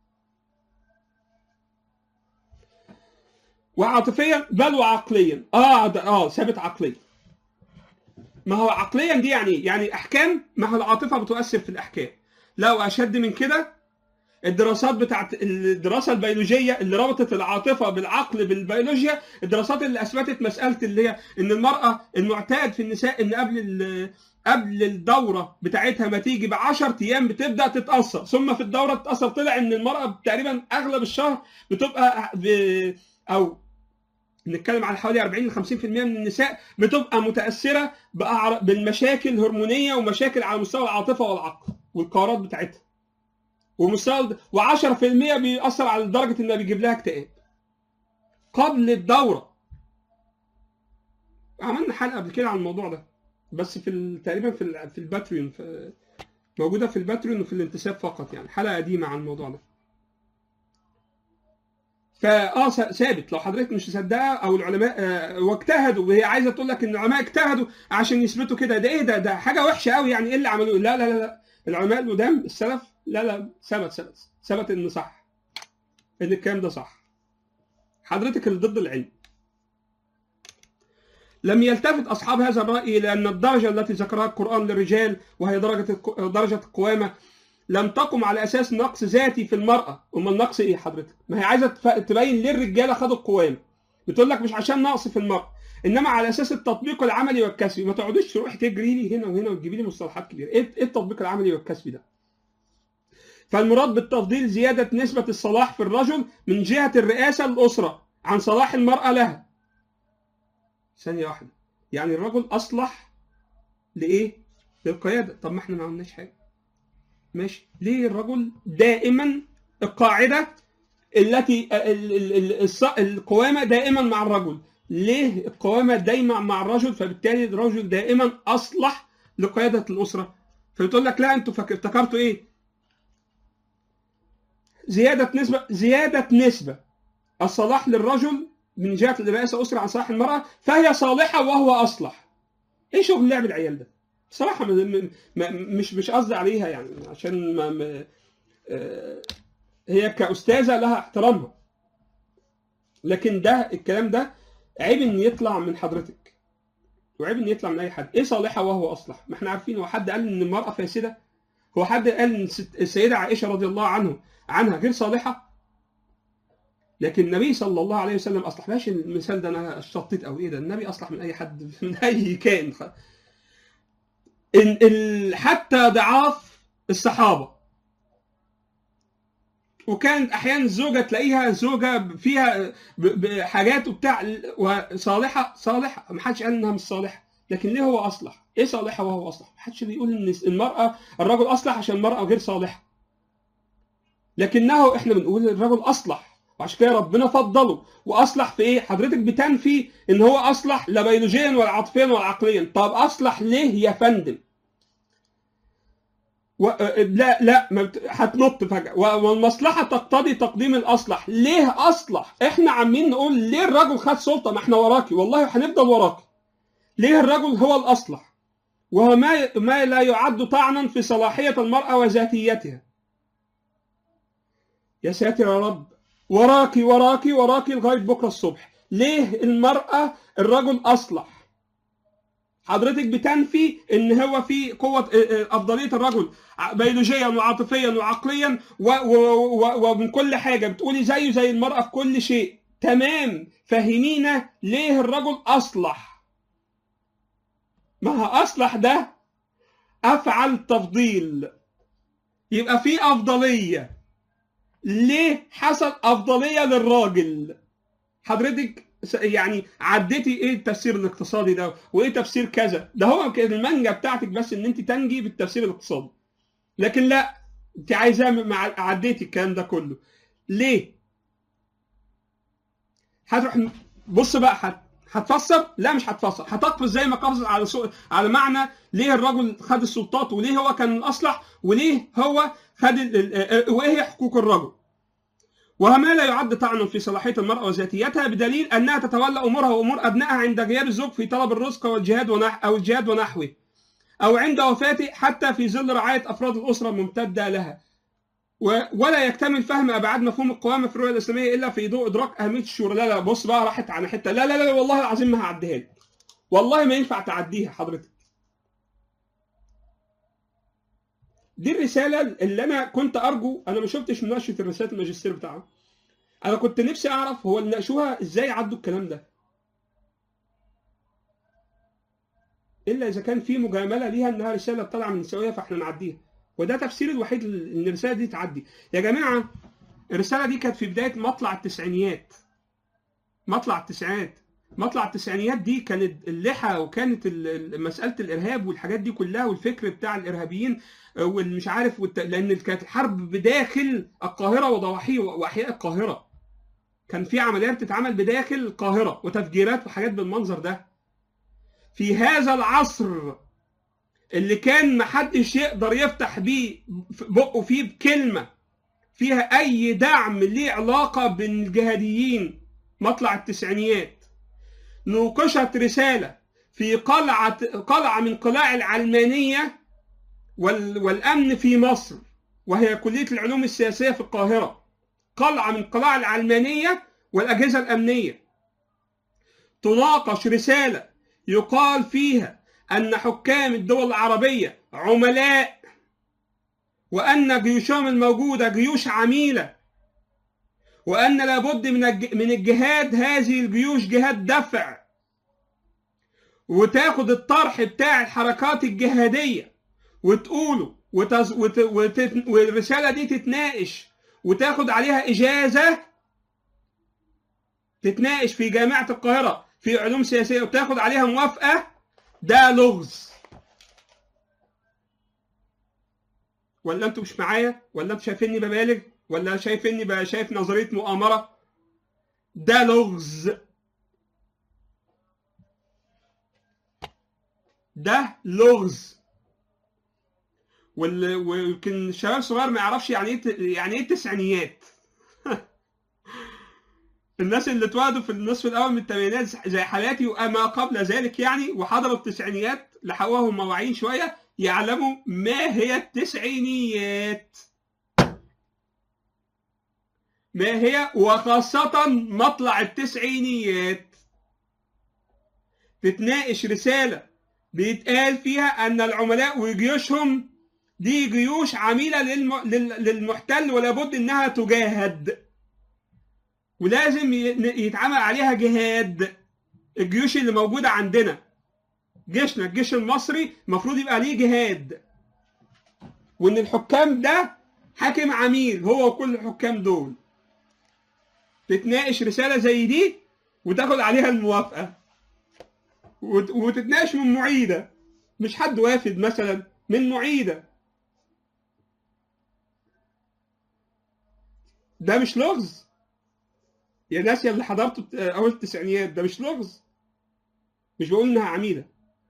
وعاطفيا بل وعقليا اه ده اه ثابت عقليا ما هو عقليا دي يعني إيه؟ يعني احكام ما هو العاطفه بتؤثر في الاحكام لا واشد من كده الدراسات بتاعت الدراسه البيولوجيه اللي ربطت العاطفه بالعقل بالبيولوجيا الدراسات اللي اثبتت مساله اللي هي ان المراه المعتاد في النساء ان قبل ال- قبل الدوره بتاعتها ما تيجي ب 10 ايام بتبدا تتاثر ثم في الدوره تتاثر طلع ان المراه تقريبا اغلب الشهر بتبقى ب... او نتكلم على حوالي 40 ل 50% من النساء بتبقى متاثره بأعر- بالمشاكل الهرمونيه ومشاكل على مستوى العاطفه والعقل والقرارات بتاعتها ومستوى و10% بيأثر على درجه انه بيجيب لها اكتئاب قبل الدوره عملنا حلقه قبل كده عن الموضوع ده بس في ال- تقريبا في ال- في الباتريون في موجوده في الباتريون وفي الانتساب فقط يعني حلقه قديمه عن الموضوع ده فاه س- ثابت لو حضرتك مش مصدقها او العلماء آه، واجتهدوا وهي عايزه تقول لك ان العلماء اجتهدوا عشان يثبتوا كده ده ايه ده ده حاجه وحشه قوي يعني ايه اللي عملوه لا لا لا لا العلماء القدام السلف لا لا ثبت ثبت ثبت ان صح ان الكلام ده صح حضرتك اللي ضد العلم لم يلتفت اصحاب هذا الراي الى ان الدرجه التي ذكرها القران للرجال وهي درجه الق- درجه القوامه لم تقم على اساس نقص ذاتي في المراه امال النقص ايه حضرتك ما هي عايزه تف- تبين ليه الرجاله خدوا القوامه بتقول لك مش عشان نقص في المراه انما على اساس التطبيق العملي والكسبي ما تقعديش تروح تجري لي هنا وهنا وتجيبي لي مصطلحات كبيره ايه إيه التطبيق العملي والكسبي ده فالمراد بالتفضيل زياده نسبه الصلاح في الرجل من جهه الرئاسه للاسره عن صلاح المراه لها ثانيه واحده يعني الرجل اصلح لايه للقياده طب ما احنا ما عملناش حاجه ماشي ليه الرجل دائما القاعده التي ال- ال- ال- الص- القوامه دائما مع الرجل ليه القوامه دايما مع الرجل فبالتالي الرجل دائما اصلح لقياده الاسره فبتقول لك لا انتوا فاكر افتكرتوا ايه زياده نسبه زياده نسبه الصلاح للرجل من جهه الرئاسه اسره عن صلاح المراه فهي صالحه وهو اصلح ايه شغل لعب العيال ده بصراحه م- م- م- مش مش قصدي عليها يعني عشان ما ما- آه، هي كاستاذه لها احترامها لكن ده الكلام ده عيب ان يطلع من حضرتك وعيب ان يطلع من اي حد ايه صالحه وهو اصلح ما احنا عارفين هو حد قال ان المراه فاسده هو حد قال ان الست- السيده عائشه رضي الله عنه عنها غير صالحه لكن النبي صلى الله عليه وسلم اصلح ماشي المثال ده انا شطيت او ايه ده النبي اصلح من اي حد من اي كائن خ- إن ال- حتى ضعاف الصحابه وكانت احيانا الزوجه تلاقيها زوجه فيها ب- بحاجات وبتاع وصالحه صالحه ما حدش قال انها مش صالحه لكن ليه هو اصلح؟ ايه صالحه وهو اصلح؟ ما حدش بيقول ان المراه الرجل اصلح عشان المراه غير صالحه لكنه احنا بنقول الرجل اصلح وعشان كده ربنا فضله واصلح في ايه؟ حضرتك بتنفي ان هو اصلح لا بيولوجيا ولا عاطفيا ولا عقليا، طب اصلح ليه يا فندم؟ و... لا لا ما بت... هتنط فجأة و- والمصلحة تقتضي تقديم الأصلح ليه أصلح إحنا عمالين نقول ليه الرجل خد سلطة ما إحنا وراكي والله هنفضل وراكي ليه الرجل هو الأصلح وهو ما ما لا يعد طعنا في صلاحية المرأة وذاتيتها يا ساتر يا رب وراكي وراكي وراكي لغاية بكرة الصبح ليه المرأة الرجل أصلح حضرتك بتنفي ان هو في قوه اه، اه، افضليه الرجل ع- بيولوجيا وعاطفيا وعقليا و- و- و- ومن كل حاجه بتقولي زيه زي المراه في كل شيء تمام فهمينا ليه الرجل اصلح ما هو اصلح ده افعل تفضيل يبقى في افضليه ليه حصل افضليه للراجل حضرتك س- يعني عديتي ايه التفسير الاقتصادي ده وايه تفسير كذا ده هو كده المانجا بتاعتك بس ان انت تنجي بالتفسير الاقتصادي لكن لا انت عايزاه مع عديتي الكلام ده كله ليه هتروح بص بقى هت هتفسر لا مش هتفسر هتقفز زي ما قفزت على سو... على معنى ليه الرجل خد السلطات وليه هو كان الاصلح وليه هو خد ال... ال- وايه هي حقوق الرجل وما لا يعد طعنا في صلاحيه المراه وذاتيتها بدليل انها تتولى امورها وامور ابنائها عند غياب الزوج في طلب الرزق والجهاد ونح او الجهاد ونحوه او عند وفاته حتى في ظل رعايه افراد الاسره الممتده لها و- ولا يكتمل فهم ابعاد مفهوم القوامه في الرؤيه الاسلاميه الا في ضوء ادراك اهميه الشورى لا لا بص بقى راحت على حته لا لا لا والله العظيم ما هعديها لك والله ما ينفع تعديها حضرتك دي الرساله اللي انا كنت ارجو انا ما شفتش مناقشه الرساله الماجستير بتاعها انا كنت نفسي اعرف هو اللي ناقشوها ازاي عدوا الكلام ده الا اذا كان في مجامله ليها انها رساله طالعه من النسويه فاحنا نعديها وده تفسير الوحيد ان الرساله دي تعدي يا جماعه الرساله دي كانت في بدايه مطلع التسعينيات مطلع التسعينات مطلع التسعينيات دي كانت اللحى وكانت ال- ال- مساله الارهاب والحاجات دي كلها والفكر بتاع الارهابيين آه، والمش عارف والت... لان كانت الحرب بداخل القاهره وضواحي واحياء القاهره كان في عمليات بتتعمل بداخل القاهره وتفجيرات وحاجات بالمنظر ده في هذا العصر اللي كان محدش يقدر يفتح بيه بقه فيه بكلمه فيها اي دعم ليه علاقه بالجهاديين مطلع التسعينيات نوقشت رساله في قلعه قلعه من قلاع العلمانيه وال والامن في مصر وهي كليه العلوم السياسيه في القاهره قلعه من قلاع العلمانيه والاجهزه الامنيه تناقش رساله يقال فيها ان حكام الدول العربيه عملاء وان جيوشهم الموجوده جيوش عميله وان لابد من الج- من الجهاد هذه الجيوش جهاد دفع وتاخد الطرح بتاع الحركات الجهاديه وتقوله وتز... وت... وت... والرساله دي تتناقش وتاخد عليها اجازه تتناقش في جامعه القاهره في علوم سياسيه وتاخد عليها موافقه ده لغز ولا انتوا مش معايا ولا انتوا شايفيني ببالغ ولا شايفيني بقى شايف نظريه مؤامره ده لغز ده لغز وال- ويمكن الشباب الصغير ما يعرفش يعني ايه ت- يعني ايه التسعينيات الناس اللي اتولدوا في النصف الاول من الثمانينات زي حالاتي وما قبل ذلك يعني وحضروا التسعينيات لحقوهم واعيين شويه يعلموا ما هي التسعينيات ما هي وخاصة مطلع التسعينيات تتناقش رسالة بيتقال فيها أن العملاء وجيوشهم دي جيوش عميلة للم... لل- للمحتل ولا بد إنها تجاهد ولازم ي- يتعمل عليها جهاد الجيوش اللي موجودة عندنا جيشنا الجيش المصري المفروض يبقى ليه جهاد وان الحكام ده حاكم عميل هو وكل الحكام دول تتناقش رساله زي دي وتاخد عليها الموافقه وت- وتتناقش من معيده مش حد وافد مثلا من معيده ده مش لغز يا ناس يا اللي حضرتوا الت- اول التسعينيات ده مش لغز مش بقول انها عميله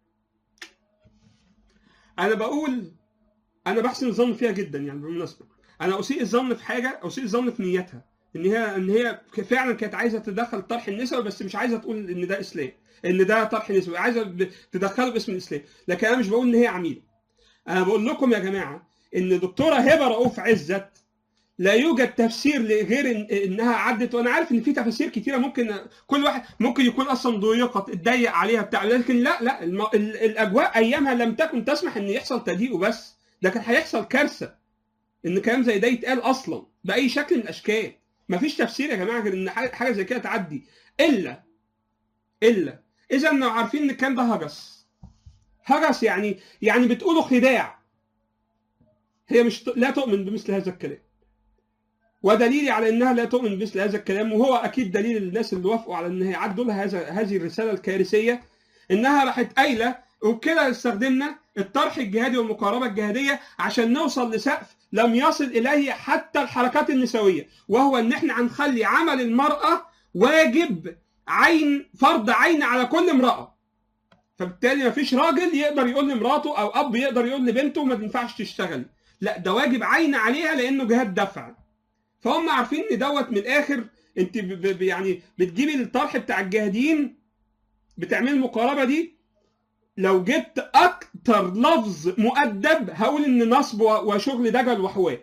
انا بقول انا بحسن الظن فيها جدا يعني بالمناسبه انا اسيء الظن في حاجه اسيء الظن في نيتها ان هي ان هي فعلا كانت عايزه تدخل طرح النسوي بس مش عايزه تقول ان ده اسلام ان ده طرح نسوي عايزه ب- تدخله باسم الاسلام لكن انا مش بقول ان هي عميله انا بقول لكم يا جماعه ان دكتوره هبه رؤوف عزت لا يوجد تفسير لغير إن انها عدت وانا عارف ان في تفاسير كتيره ممكن كل واحد ممكن يكون اصلا ضيقت اتضيق عليها بتاع لكن لا لا الم... ال- الاجواء ايامها لم تكن تسمح ان يحصل تضييق وبس ده كان هيحصل كارثه ان كلام زي ده يتقال اصلا باي شكل من الاشكال مفيش تفسير يا جماعه غير ان حاجه حاجة زي كده تعدي الا الا اذا لو عارفين ان الكلام ده هجس هجس يعني يعني بتقولوا خداع هي مش لا تؤمن بمثل هذا الكلام ودليلي على انها لا تؤمن بمثل هذا الكلام وهو اكيد دليل الناس اللي وافقوا على ان يعدوا لها هذا هذه الرساله الكارثيه انها راحت قايله وبكده استخدمنا الطرح الجهادي والمقاربه الجهاديه عشان نوصل لسقف لم يصل اليه حتى الحركات النسويه وهو ان احنا هنخلي عمل المراه واجب عين فرض عين على كل امراه فبالتالي مفيش راجل يقدر يقول لمراته او اب يقدر يقول لبنته ما تنفعش تشتغلي لا ده واجب عين عليها لانه جهاد دفع فهم عارفين ان دوت من الاخر انت ب ب يعني بتجيبي الطرح بتاع الجهاديين بتعملي المقاربه دي لو جبت اكتر لفظ مؤدب هقول ان نصب و- وشغل دجل وحواه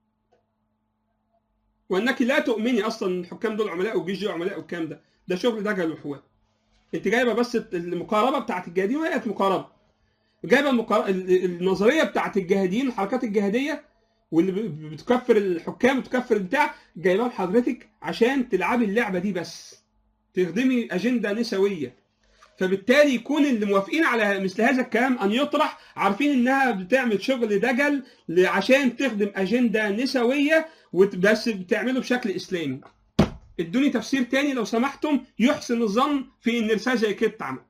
وانك لا تؤمني اصلا ان الحكام دول عملاء والجيش دول عملاء والكلام ده ده شغل دجل وحواه انت جايبه بس المقاربه بتاعت الجهاديين وهي مقاربه جايبه المقار... ال- النظريه بتاعت الجهاديين الحركات الجهاديه واللي ب- بتكفر الحكام وتكفر البتاع جايبها لحضرتك عشان تلعبي اللعبه دي بس تخدمي اجنده نسويه فبالتالي يكون اللي موافقين على مثل هذا الكلام ان يطرح عارفين انها بتعمل شغل دجل ل- عشان تخدم اجنده نسويه وت- بس بتعمله بشكل اسلامي ادوني تفسير تاني لو سمحتم يحسن الظن في ان رساله زي كده اتعمل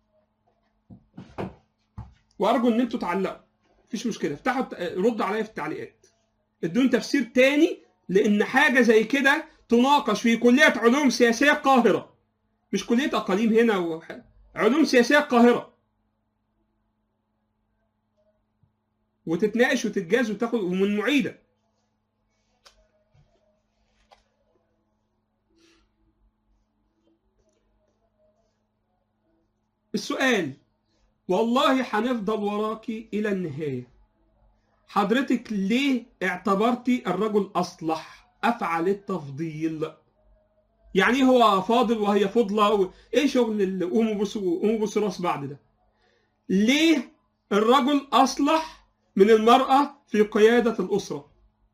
وارجو ان انتوا تعلقوا مفيش مشكله افتحوا ردوا عليا في التعليقات ادوني تفسير تاني لان حاجه زي كده تناقش في كليه علوم سياسيه القاهره مش كليه اقاليم هنا و... علوم سياسيه القاهره وتتناقش وتتجاز وتاخد ومن معيده السؤال والله هنفضل وراكي الى النهايه حضرتك ليه اعتبرتي الرجل اصلح افعل التفضيل يعني هو فاضل وهي فضله و... ايه شغل اللي قوموا بصوا قوموا بصوا راس بعض ده ليه الرجل اصلح من المراه في قياده الاسره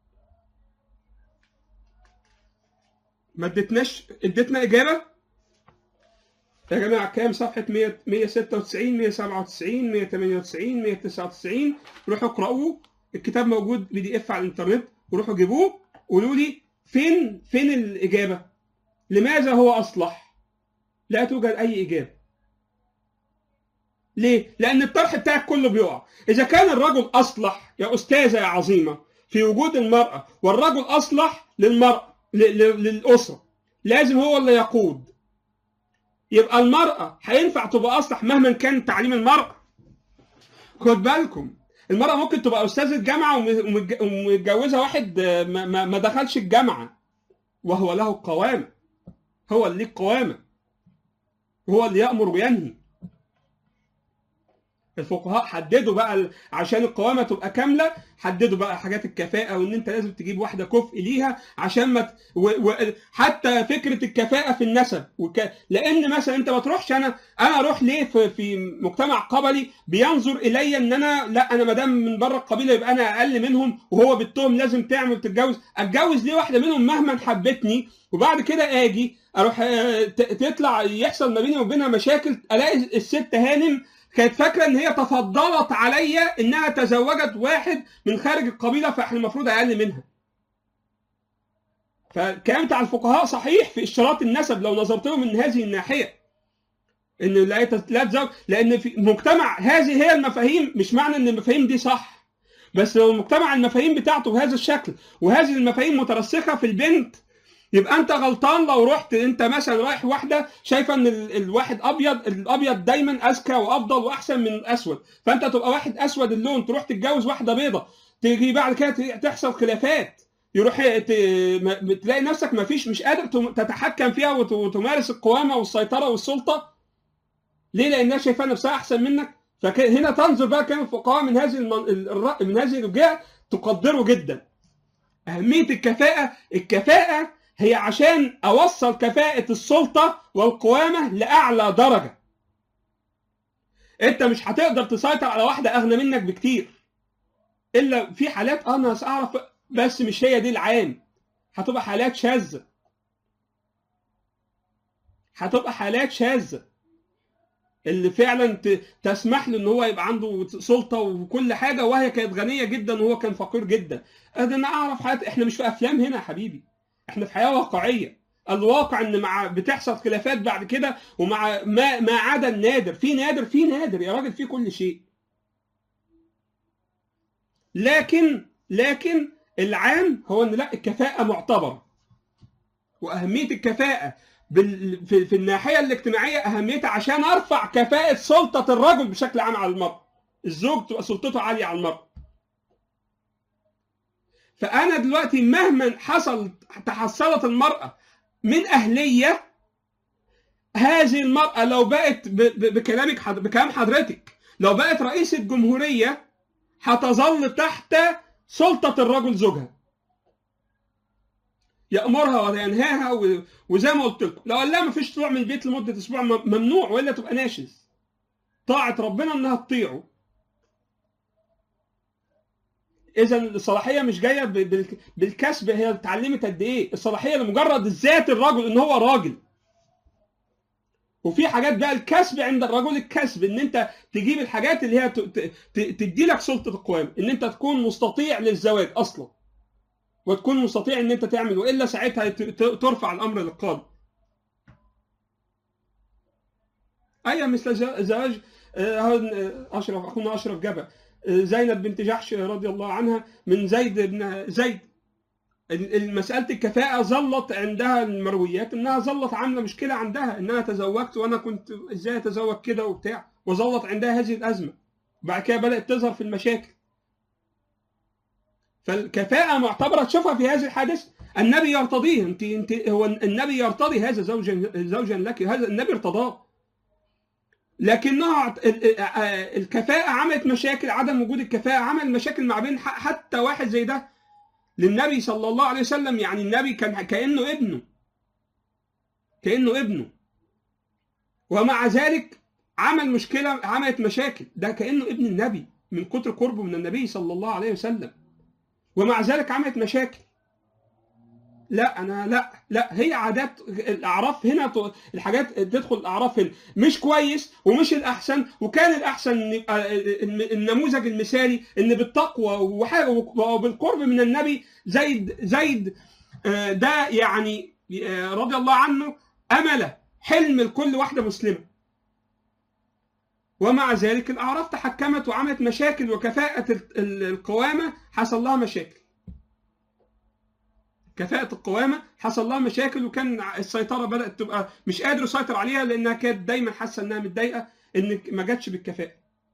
ما ادتناش ادتنا اجابه يا جماعه كام صفحه 100 196 197 198 199 روحوا اقرأوه الكتاب موجود بي دي اف على الانترنت وروحوا جيبوه قولوا لي فين فين الاجابه لماذا هو اصلح لا توجد اي اجابه ليه لان الطرح بتاعك كله بيقع اذا كان الرجل اصلح يا استاذه يا عظيمه في وجود المراه والرجل اصلح للمراه للاسره لازم هو اللي يقود يبقى المراه هينفع تبقى اصلح مهما كان تعليم المراه خد بالكم المرأة ممكن تبقى أستاذة جامعة ومتجوزة واحد ما, ما دخلش الجامعة وهو له قوامة هو اللي ليه قوامة هو اللي يأمر وينهي الفقهاء حددوا بقى عشان القوامه تبقى كامله حددوا بقى حاجات الكفاءه وان انت لازم تجيب واحده كفء ليها عشان ما ت... و... و... حتى فكره الكفاءه في النسب وك... لان مثلا انت ما تروحش انا انا اروح ليه في, في مجتمع قبلي بينظر الي ان انا لا انا ما دام من بره القبيله يبقى انا اقل منهم وهو بالتهم لازم تعمل تتجوز اتجوز ليه واحده منهم مهما حبتني وبعد كده اجي اروح تطلع يحصل ما بيني وبينها مشاكل الاقي الست هانم كانت فاكره ان هي تفضلت عليا انها تزوجت واحد من خارج القبيله فاحنا المفروض اقل منها. فالكلام بتاع الفقهاء صحيح في اشتراط النسب لو نظرت له من هذه الناحيه. ان لا لا تزوج لان في مجتمع هذه هي المفاهيم مش معنى ان المفاهيم دي صح. بس لو المجتمع المفاهيم بتاعته بهذا الشكل وهذه المفاهيم مترسخه في البنت يبقى انت غلطان لو رحت انت مثلا رايح واحده شايفه ان الواحد ابيض الابيض دايما اذكى وافضل واحسن من الاسود فانت تبقى واحد اسود اللون تروح تتجوز واحده بيضه تيجي بعد كده تحصل خلافات يروح تلاقي نفسك ما فيش مش قادر تتحكم فيها وتمارس القوامه والسيطره والسلطه ليه لانها شايفه نفسها احسن منك فهنا تنظر بقى كان الفقهاء من هذه المن... من هذه الجهه تقدره جدا اهميه الكفاءه الكفاءه هي عشان اوصل كفاءة السلطة والقوامة لأعلى درجة. أنت مش هتقدر تسيطر على واحدة أغنى منك بكتير. إلا في حالات أنا أعرف بس مش هي دي العام. هتبقى حالات شاذة. هتبقى حالات شاذة. اللي فعلا تسمح له ان هو يبقى عنده سلطه وكل حاجه وهي كانت غنيه جدا وهو كان فقير جدا. انا اعرف حاجات احنا مش في افلام هنا يا حبيبي. احنا في حياه واقعيه الواقع ان مع بتحصل خلافات بعد كده ومع ما ما عدا النادر في نادر في نادر يا راجل في كل شيء لكن لكن العام هو ان لا الكفاءه معتبره واهميه الكفاءه بال في, في الناحيه الاجتماعيه اهميتها عشان ارفع كفاءه سلطه الرجل بشكل عام على المراه الزوج تبقى سلطته عاليه على المراه فأنا دلوقتي مهما حصل تحصلت المرأة من أهلية هذه المرأة لو بقت بكلامك حضر بكلام حضرتك لو بقت رئيسة جمهورية هتظل تحت سلطة الرجل زوجها يأمرها وينهاها وزي ما قلت لكم لو قال لها ما فيش طلوع من البيت لمدة أسبوع ممنوع وإلا تبقى ناشز طاعة ربنا إنها تطيعه اذا الصلاحيه مش جايه بالكسب هي اتعلمت قد ايه الصلاحيه لمجرد ذات الرجل ان هو راجل وفي حاجات بقى الكسب عند الرجل الكسب ان انت تجيب الحاجات اللي هي تدي لك سلطه القوام ان انت تكون مستطيع للزواج اصلا وتكون مستطيع ان انت تعمل والا ساعتها ت- ت- ترفع الامر للقاضي ايوه مثل ز- زواج آه، آه، اشرف اخونا اشرف جبل آه، زينب بنت جحش رضي الله عنها من زيد بن زيد ال- ال- مساله الكفاءه ظلت عندها المرويات انها ظلت عامله مشكله عندها ان انا تزوجت وانا كنت ازاي اتزوج كده وبتاع وظلت عندها هذه الازمه بعد كده بدات تظهر في المشاكل فالكفاءه معتبره تشوفها في هذه الحادثه النبي يرتضيه انت انت هو النبي يرتضي هذا زوجا زوجا لك هذا النبي ارتضاه لكنها عت- ال- ال- آه، الكفاءة عملت مشاكل عدم وجود الكفاءة عمل مشاكل مع بين ح- حتى واحد زي ده للنبي صلى الله عليه وسلم يعني النبي كان كأنه ابنه كأنه ابنه ومع ذلك عمل مشكلة عملت مشاكل ده كأنه ابن النبي من كتر قربه من النبي صلى الله عليه وسلم ومع ذلك عملت مشاكل لا انا لا لا هي عادات الاعراف هنا ت- الحاجات تدخل الاعراف هنا مش كويس ومش الاحسن وكان الاحسن ان يبقى الم- النموذج المثالي ان بالتقوى وح- وبالقرب من النبي زيد زيد آه، ده يعني آه، رضي الله عنه امل حلم لكل واحده مسلمه ومع ذلك الاعراف تحكمت وعملت مشاكل وكفاءه ال- ال- القوامه حصل لها مشاكل كفاءة القوامة حصل لها مشاكل وكان السيطرة بدأت تبقى مش قادر يسيطر عليها لأنها كانت دايما حاسة إنها متضايقة إن ما جاتش بالكفاءة.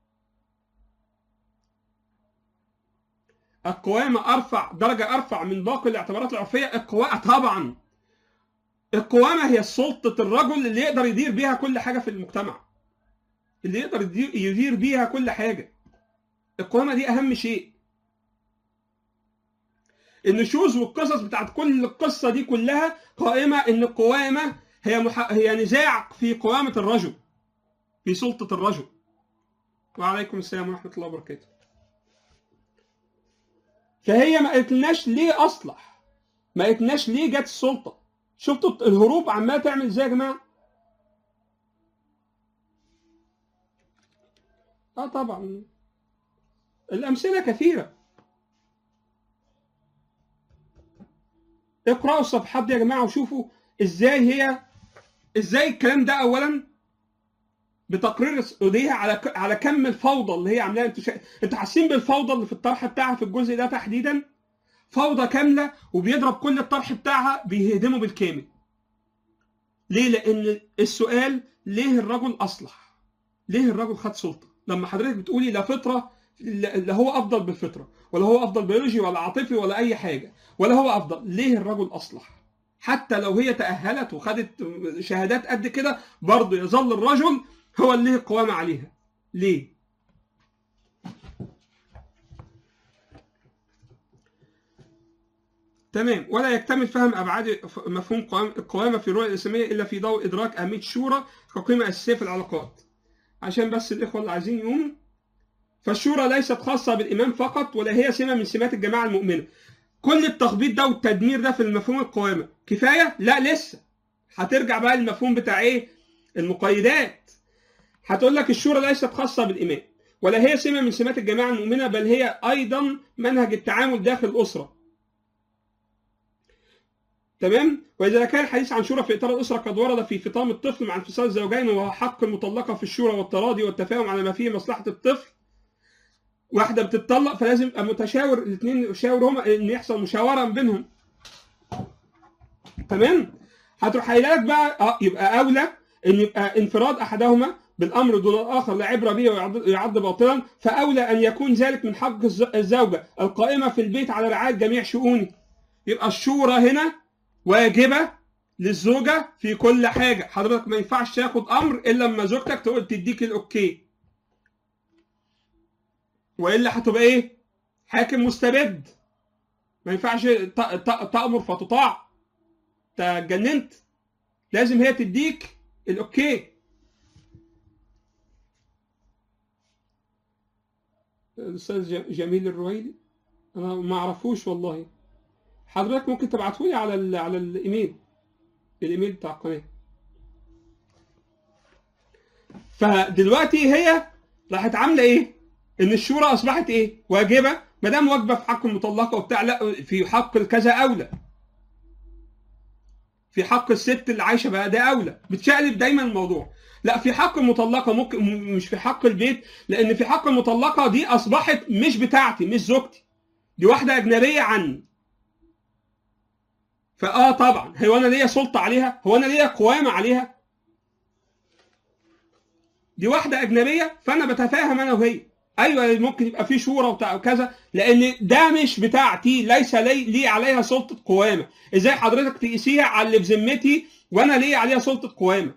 القوامة أرفع درجة أرفع من باقي الاعتبارات العرفية القوامة طبعا القوامة هي سلطة الرجل اللي يقدر يدير بيها كل حاجة في المجتمع اللي يقدر يدير, يدير بيها كل حاجة القوامة دي أهم شيء النشوز والقصص بتاعت كل القصه دي كلها قائمه ان القوامه هي مح... هي نزاع في قوامه الرجل في سلطه الرجل وعليكم السلام ورحمه الله وبركاته فهي ما قلتلناش ليه اصلح ما قلتلناش ليه جت السلطه شفتوا الهروب عماله تعمل ازاي يا جماعه اه طبعا الامثله كثيره اقرأوا الصفحات دي يا جماعة وشوفوا ازاي هي ازاي الكلام ده اولا بتقرير السعودية على ك... على كم الفوضى اللي هي عاملاها انتوا شا... انتوا حاسين بالفوضى اللي في الطرح بتاعها في الجزء ده تحديدا فوضى كاملة وبيضرب كل الطرح بتاعها بيهدمه بالكامل ليه؟ لأن السؤال ليه الرجل أصلح؟ ليه الرجل خد سلطة؟ لما حضرتك بتقولي لا فطرة لا هو أفضل بالفطرة ولا هو أفضل بيولوجي ولا عاطفي ولا أي حاجة ولا هو افضل ليه الرجل اصلح حتى لو هي تاهلت وخدت شهادات قد كده برضه يظل الرجل هو اللي القوامه عليها ليه تمام ولا يكتمل فهم ابعاد مفهوم القوامه في الرؤيه الاسلاميه الا في ضوء ادراك اهميه الشورى كقيمه اساسيه في العلاقات عشان بس الاخوه اللي عايزين يقوموا فالشورى ليست خاصه بالامام فقط ولا هي سمه من سمات الجماعه المؤمنه كل التخبيط ده والتدمير ده في المفهوم القوامه كفايه لا لسه هترجع بقى للمفهوم بتاع ايه المقيدات هتقول لك الشورى ليست خاصه بالامام ولا هي سمه من سمات الجماعه المؤمنه بل هي ايضا منهج التعامل داخل الاسره تمام واذا كان الحديث عن شورى في اطار الاسره قد ورد في فطام الطفل مع انفصال الزوجين وهو حق المطلقه في الشورى والتراضي والتفاهم على ما فيه مصلحه الطفل واحده بتتطلق فلازم يبقى متشاور الاثنين يشاوروا هما ان يحصل مشاوره بينهم تمام هتروح قايله لك بقى اه يبقى اولى ان يبقى انفراد احدهما بالامر دون الاخر لا عبره به ويعد باطلا فاولى ان يكون ذلك من حق الزوجه القائمه في البيت على رعايه جميع شؤونه يبقى الشورى هنا واجبه للزوجه في كل حاجه حضرتك ما ينفعش تاخد امر الا لما زوجتك تقول تديك الاوكي والا هتبقى ايه حاكم مستبد ما ينفعش تامر فتطاع انت اتجننت لازم هي تديك الاوكي الاستاذ جميل الرويلي انا ما اعرفوش والله حضرتك ممكن تبعته لي على ال على الايميل الايميل بتاع القناه فدلوقتي هي راحت عامله ايه ان الشورى اصبحت ايه واجبه ما دام واجبه في حق المطلقه وبتاع لا في حق الكذا اولى في حق الست اللي عايشه بقى ده اولى بتشقلب دايما الموضوع لا في حق المطلقه ممكن م- مش في حق البيت لان في حق المطلقه دي اصبحت مش بتاعتي مش زوجتي دي واحده اجنبيه عني فاه طبعا هو انا ليا سلطه عليها هو انا ليا قوامه عليها دي واحده اجنبيه فانا بتفاهم انا وهي ايوه ممكن يبقى في شورى وبتاع وكذا لان ده مش بتاعتي ليس لي, لي عليها سلطه قوامه ازاي حضرتك تقيسيها على اللي في ذمتي وانا ليا عليها سلطه قوامه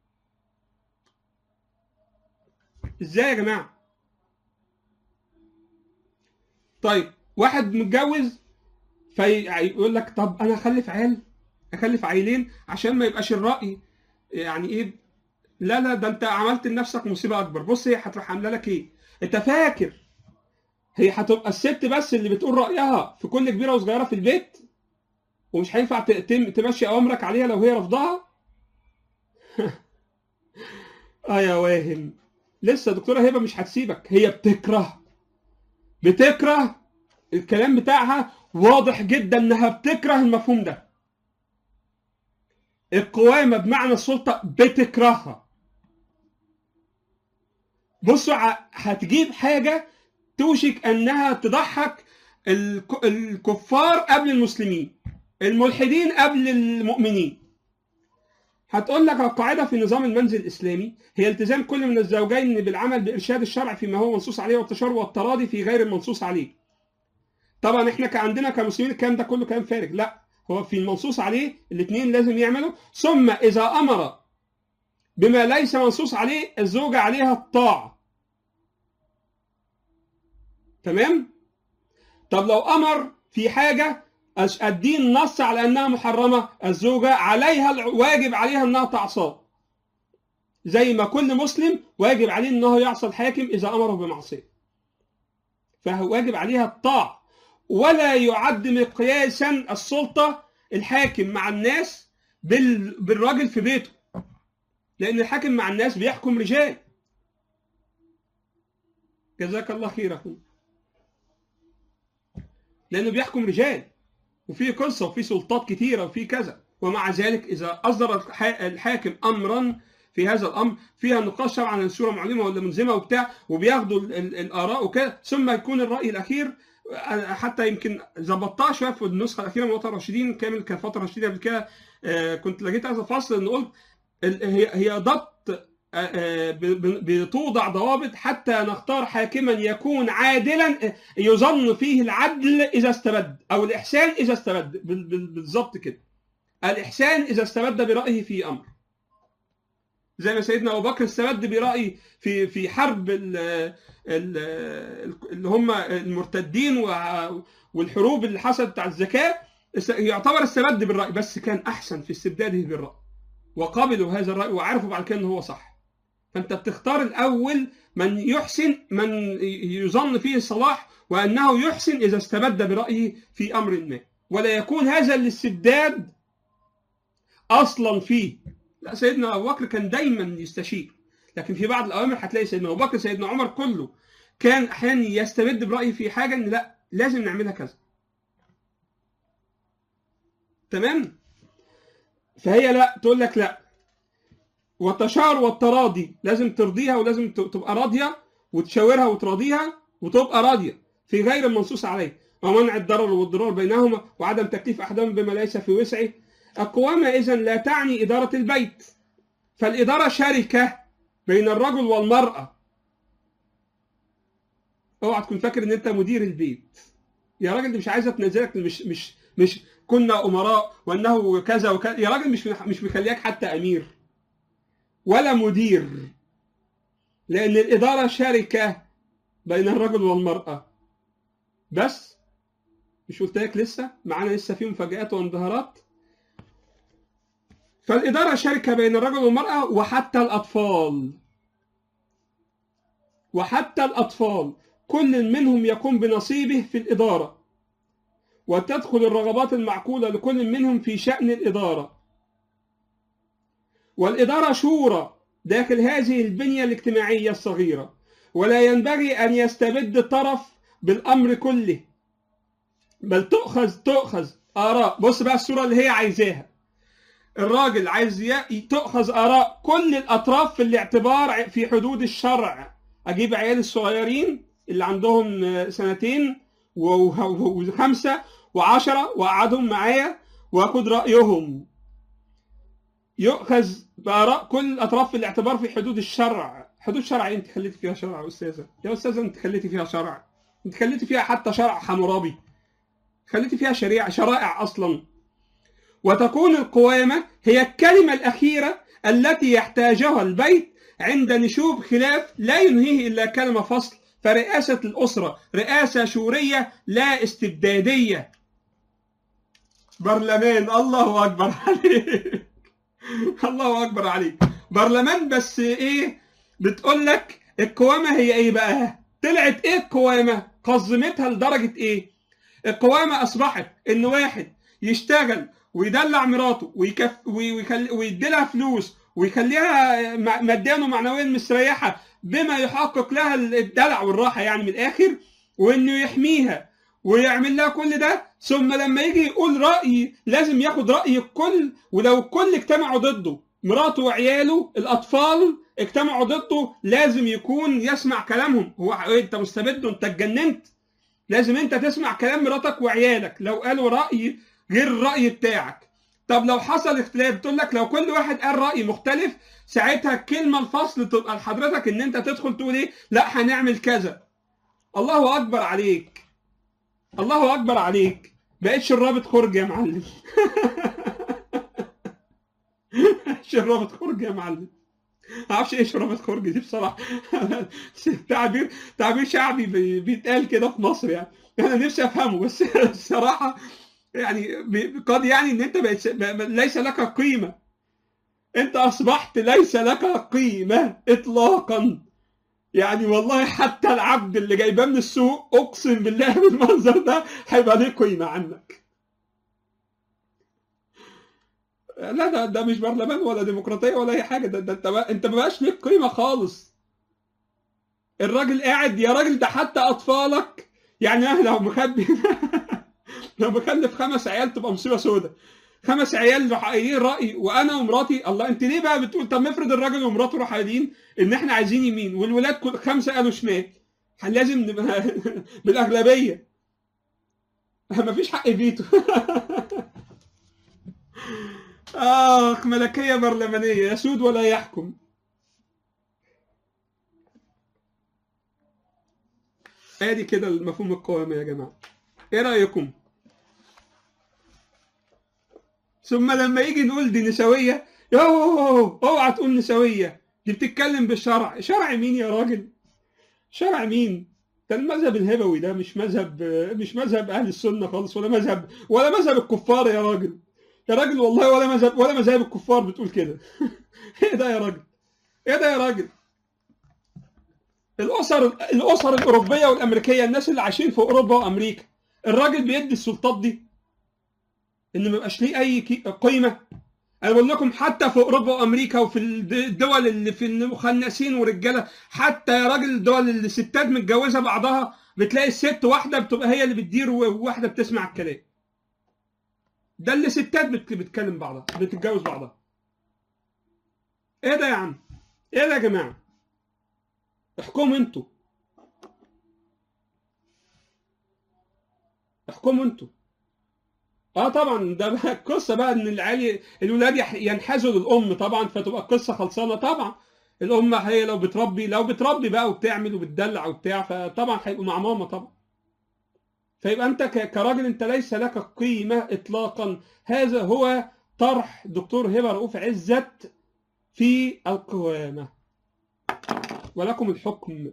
ازاي يا جماعه طيب واحد متجوز فيقول لك طب انا اخلف عيال اخلف عيلين عشان ما يبقاش الراي يعني ايه لا لا ده انت عملت لنفسك مصيبه اكبر بص هي هتروح عامله لك ايه انت فاكر هي هتبقى الست بس اللي بتقول رايها في كل كبيره وصغيره في البيت ومش هينفع ت- تم- تمشي اوامرك عليها لو هي رفضها اه يا واهم لسه دكتوره هبه مش هتسيبك هي بتكره بتكره الكلام بتاعها واضح جدا انها بتكره المفهوم ده القوامه بمعنى السلطه بتكرهها بصوا ع- هتجيب حاجه توشك انها تضحك الك- الكفار قبل المسلمين الملحدين قبل المؤمنين هتقول لك القاعدة في نظام المنزل الإسلامي هي التزام كل من الزوجين بالعمل بإرشاد الشرع فيما هو منصوص عليه والتشرع والتراضي في غير المنصوص عليه. طبعا احنا كعندنا كمسلمين الكلام ده كله كلام فارغ، لا هو في المنصوص عليه الاثنين لازم يعملوا ثم إذا أمر بما ليس منصوص عليه الزوجة عليها الطاعة. تمام؟ طب لو أمر في حاجة أش- الدين نص على انها محرمه الزوجه عليها الع- واجب عليها انها تعصاه زي ما كل مسلم واجب عليه انه يعصى الحاكم اذا امره بمعصيه فهو واجب عليها الطاعه ولا يعد مقياسا السلطه الحاكم مع الناس بال... بالراجل في بيته لان الحاكم مع الناس بيحكم رجال جزاك الله خير اخوي لانه بيحكم رجال وفي قصه وفي سلطات كتيره وفي كذا ومع ذلك اذا اصدر الح- الحاكم امرا في هذا الامر فيها نقاش طبعا عن الصوره معلمه ولا ملزمه وبتاع وبياخدوا ال- ال- الاراء وكده ثم يكون الراي الاخير أنا حتى يمكن ظبطتها شويه في النسخه الاخيره من وطن الراشدين كامل كان فتره رشيدين قبل كده آه، كنت لقيت هذا الفصل ان قلت ال- هي هي ضبط آه، آه، ب- ب- بتوضع ضوابط حتى نختار حاكما يكون عادلا آه، يظن فيه العدل اذا استبد او الاحسان اذا استبد بال- بال- بالظبط كده الاحسان اذا استبد برايه في امر زي ما سيدنا ابو بكر استبد برايه في في حرب ال ال اللي هم المرتدين و- والحروب اللي حصلت بتاع الزكاه است- يعتبر استبد بالراي بس كان احسن في استبداده بالراي وقبلوا هذا الراي وعرفوا بعد كده ان هو صح فانت بتختار الاول من يحسن من يظن فيه الصلاح وانه يحسن اذا استبد برايه في امر ما ولا يكون هذا الاستبداد اصلا فيه لا سيدنا ابو بكر كان دايما يستشير لكن في بعض الاوامر هتلاقي سيدنا ابو بكر سيدنا عمر كله كان احيانا يستبد برايه في حاجه ان لا لازم نعملها كذا تمام فهي لا تقول لك لا والتشاور والتراضي لازم ترضيها ولازم ت- تبقى راضيه وتشاورها وتراضيها وتبقى راضيه في غير المنصوص عليه ومنع الضرر والضرار بينهما وعدم تكليف احدهم بما ليس في وسعه القوامه اذا لا تعني اداره البيت فالاداره شركه بين الرجل والمراه اوعى تكون فاكر ان انت مدير البيت يا راجل دي مش عايزه تنزلك مش مش مش كنا امراء وانه كذا وكذا يا راجل مش مش مخلياك حتى امير ولا مدير لان الاداره شركه بين الرجل والمراه بس مش قلت لك لسه معانا لسه في مفاجآت وانبهارات فالإدارة شركة بين الرجل والمرأة وحتى الأطفال وحتى الأطفال كل منهم يقوم بنصيبه في الإدارة وتدخل الرغبات المعقولة لكل منهم في شأن الإدارة والإدارة شورى داخل هذه البنية الاجتماعية الصغيرة ولا ينبغي أن يستبد طرف بالأمر كله بل تؤخذ تؤخذ آراء بص بقى الصورة اللي هي عايزاها الراجل عايز ي- تؤخذ آراء كل الأطراف في الاعتبار في حدود الشرع أجيب عيال الصغيرين اللي عندهم آه، سنتين و- و- وخمسة وعشرة وأقعدهم معايا وآخد رأيهم يؤخذ بآراء كل الأطراف في الاعتبار في حدود الشرع حدود شرع إيه؟ أنت خليتي فيها شرع يا أستاذة يا أستاذة أنت خليتي فيها شرع أنت خليتي فيها حتى شرع حمورابي خليتي فيها شريعة شرائع أصلا وتكون القوامة هي الكلمة الأخيرة التي يحتاجها البيت عند نشوب خلاف لا ينهيه إلا كلمة فصل فرئاسة الأسرة رئاسة شورية لا استبدادية برلمان الله أكبر عليك الله أكبر عليك برلمان بس إيه بتقول لك القوامة هي إيه بقى طلعت إيه القوامة قزمتها لدرجة إيه القوامة أصبحت إن واحد يشتغل ويدلع مراته ويكف ويخل... ويدي لها فلوس ويخليها م- ماديا ومعنويا مستريحه بما يحقق لها الدلع والراحه يعني من الاخر وانه يحميها ويعمل لها كل ده ثم لما يجي يقول راي لازم ياخد راي الكل ولو الكل اجتمعوا ضده مراته وعياله الاطفال اجتمعوا ضده لازم يكون يسمع كلامهم هو إيه انت مستبد انت اتجننت لازم انت تسمع كلام مراتك وعيالك لو قالوا راي غير الراي بتاعك طب لو حصل اختلاف تقول لك لو كل واحد قال راي مختلف ساعتها الكلمه الفصل تبقى لحضرتك ان انت تدخل تقول ايه لا هنعمل كذا الله اكبر عليك الله اكبر عليك بقيت شرابة خرج يا معلم شرابة خرج يا معلم معرفش ايه شرابة خرج دي بصراحة تعبير تعبير شعبي بي- بيتقال كده في مصر يعني انا نفسي افهمه بس الصراحة يعني ب- قد يعني ان انت بقيت ب- ب- ليس لك قيمة انت اصبحت ليس لك قيمة اطلاقا يعني والله حتى العبد اللي جايباه من السوق اقسم بالله بالمنظر ده هيبقى ليه قيمة عنك لا ده ده مش برلمان ولا ديمقراطية ولا اي حاجة ده, ده انت بقى انت ما بقاش ليك قيمة خالص الراجل قاعد يا راجل ده حتى اطفالك يعني أنا لو مخبي لو مخلف خمس عيال تبقى مصيبه سودة خمس عيال راح قايلين راي وانا ومراتي الله انت ليه بقى بتقول طب افرض الراجل ومراته راحوا قايلين ان احنا عايزين يمين والولاد كل خمسه قالوا شمال لازم نبقى بالاغلبيه مفيش حق فيتو اخ ملكيه برلمانيه يسود ولا يحكم ادي كده المفهوم القوامي يا جماعه ايه رايكم ثم لما يجي نقول دي نسويه يوه اوعى تقول نسويه دي بتتكلم بالشرع شرع مين يا راجل شرع مين ده المذهب الهبوي ده مش مذهب مش مذهب اهل السنه خالص ولا مذهب ولا مذهب الكفار يا راجل يا راجل والله ولا مذهب ولا مذاهب الكفار بتقول كده ايه ده يا راجل ايه ده يا راجل الاسر الاسر الاوروبيه والامريكيه الناس اللي عايشين في اوروبا وامريكا الراجل بيدي السلطات دي ان ما يبقاش ليه اي كي- قيمه انا بقول لكم حتى في اوروبا وامريكا وفي الد- الدول اللي في المخنثين ورجاله حتى يا راجل الدول اللي الستات متجوزه بعضها بتلاقي الست واحده بتبقى هي اللي بتدير وواحده بتسمع الكلام ده اللي ستات بت- بتكلم بعضها بتتجوز بعضها ايه ده يا عم ايه ده يا جماعه احكموا انتوا احكموا انتوا اه طبعا ده بقى القصه بقى ان العيال الولاد يح- ينحازوا للام طبعا فتبقى القصه خلصانه طبعا الام هي لو بتربي لو بتربي بقى وبتعمل وبتدلع وبتاع فطبعا هيبقوا مع ماما طبعا فيبقى انت ك- كراجل انت ليس لك قيمه اطلاقا هذا هو طرح دكتور هبه رؤوف عزت في القوامه ولكم الحكم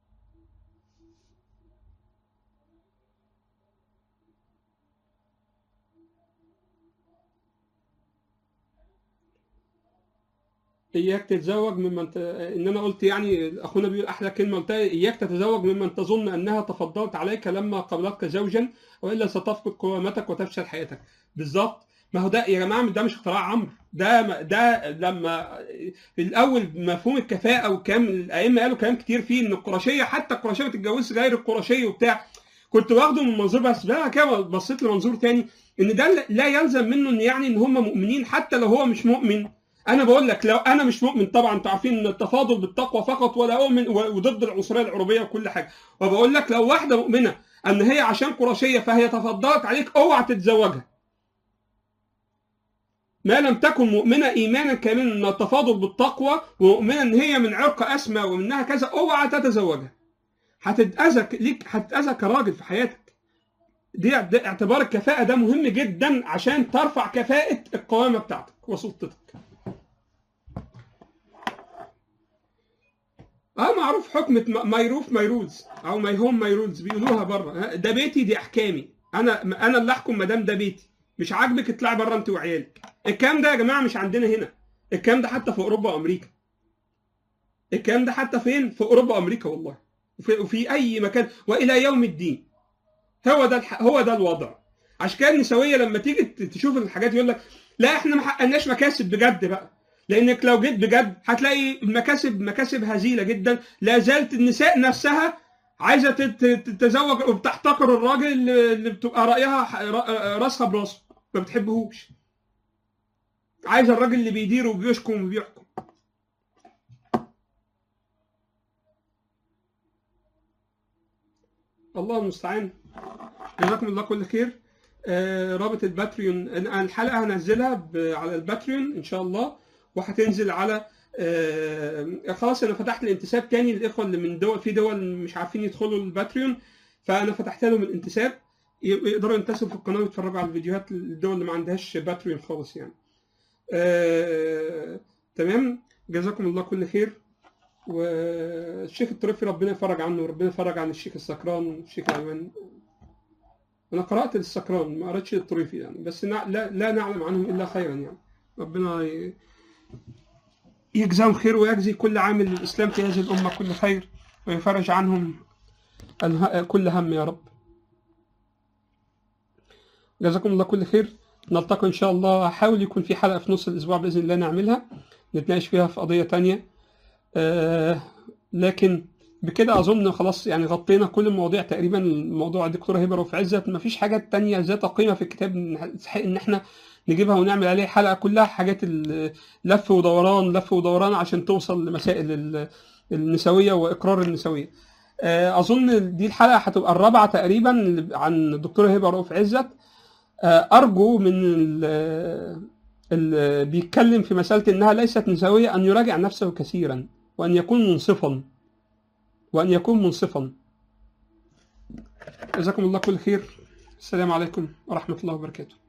اياك تتزوج ممن ت... ان انا قلت يعني اخونا بيقول احلى كلمه قلتها اياك تتزوج ممن تظن انها تفضلت عليك لما قابلتك زوجا والا ستفقد قوامتك وتفشل حياتك بالظبط ما هو ده يا جماعه ده مش اختراع عمرو ده ده لما في الاول مفهوم الكفاءه والكلام الائمه قالوا كلام كتير فيه ان القرشيه حتى القرشيه ما تتجوزش غير القرشيه وبتاع كنت واخده من منظور بس بقى كده بصيت لمنظور تاني ان ده لا يلزم منه ان يعني ان هم مؤمنين حتى لو هو مش مؤمن انا بقول لك لو انا مش مؤمن طبعا انتوا عارفين ان التفاضل بالتقوى فقط ولا اؤمن وضد العنصريه العربيه وكل حاجه وبقول لك لو واحده مؤمنه ان هي عشان قرشيه فهي تفضلت عليك اوعى تتزوجها ما لم تكن مؤمنه ايمانا كاملا ان التفاضل بالتقوى ومؤمنه ان هي من عرق اسمى ومنها كذا اوعى تتزوجها هتتاذى ليك هتتاذى كراجل في حياتك دي, دي اعتبار الكفاءه ده مهم جدا عشان ترفع كفاءه القوامه بتاعتك وسلطتك اه معروف حكمة ميروف ميروز او ماي هوم ميروز بيقولوها بره ده بيتي دي احكامي انا انا اللي احكم ما دام ده بيتي مش عاجبك اطلعي بره انت وعيالك الكلام ده يا جماعه مش عندنا هنا الكلام ده حتى في اوروبا وامريكا الكلام ده حتى فين في اوروبا وامريكا والله وفي, وفي اي مكان والى يوم الدين هو ده الح... هو ده الوضع عشان كده النسويه لما تيجي تشوف الحاجات يقول لك لا احنا ما حققناش مكاسب بجد بقى لانك لو جيت بجد هتلاقي المكاسب مكاسب هزيله جدا لا زالت النساء نفسها عايزه تتزوج وبتحتقر الراجل اللي بتبقى رايها راسها براسه ما بتحبهوش عايزه الراجل اللي بيدير وبيشكم وبيحكم الله المستعان جزاكم الله كل خير آه رابط الباتريون الحلقه هنزلها على الباتريون ان شاء الله وهتنزل على آه خلاص انا فتحت الانتساب تاني للاخوه اللي من دول في دول مش عارفين يدخلوا الباتريون فانا فتحت لهم الانتساب يقدروا ينتسبوا في القناه ويتفرجوا على الفيديوهات الدول اللي ما عندهاش باتريون خالص يعني. آه تمام جزاكم الله كل خير والشيخ الطريفي ربنا يفرج عنه وربنا يفرج عن الشيخ السكران والشيخ الايمن انا قرات السكران ما قراتش الطريفي يعني بس لا لا نعلم عنهم الا خيرا يعني ربنا يجزاهم خير ويجزي كل عامل للإسلام في هذه الأمة كل خير ويفرج عنهم كل هم يا رب جزاكم الله كل خير نلتقي إن شاء الله هحاول يكون في حلقة في نص الأسبوع بإذن الله نعملها نتناقش فيها في قضية تانية آه لكن بكده أظن خلاص يعني غطينا كل المواضيع تقريبا موضوع الدكتورة هبة رفع عزت مفيش حاجة تانية ذات قيمة في الكتاب تستحق إن إحنا نجيبها ونعمل عليه حلقه كلها حاجات لف ودوران لف ودوران عشان توصل لمسائل النسويه واقرار النسويه. اظن دي الحلقه هتبقى الرابعه تقريبا عن الدكتوره هبه رؤوف عزت ارجو من اللي بيتكلم في مساله انها ليست نسويه ان يراجع نفسه كثيرا وان يكون منصفا وان يكون منصفا. جزاكم الله كل خير السلام عليكم ورحمه الله وبركاته.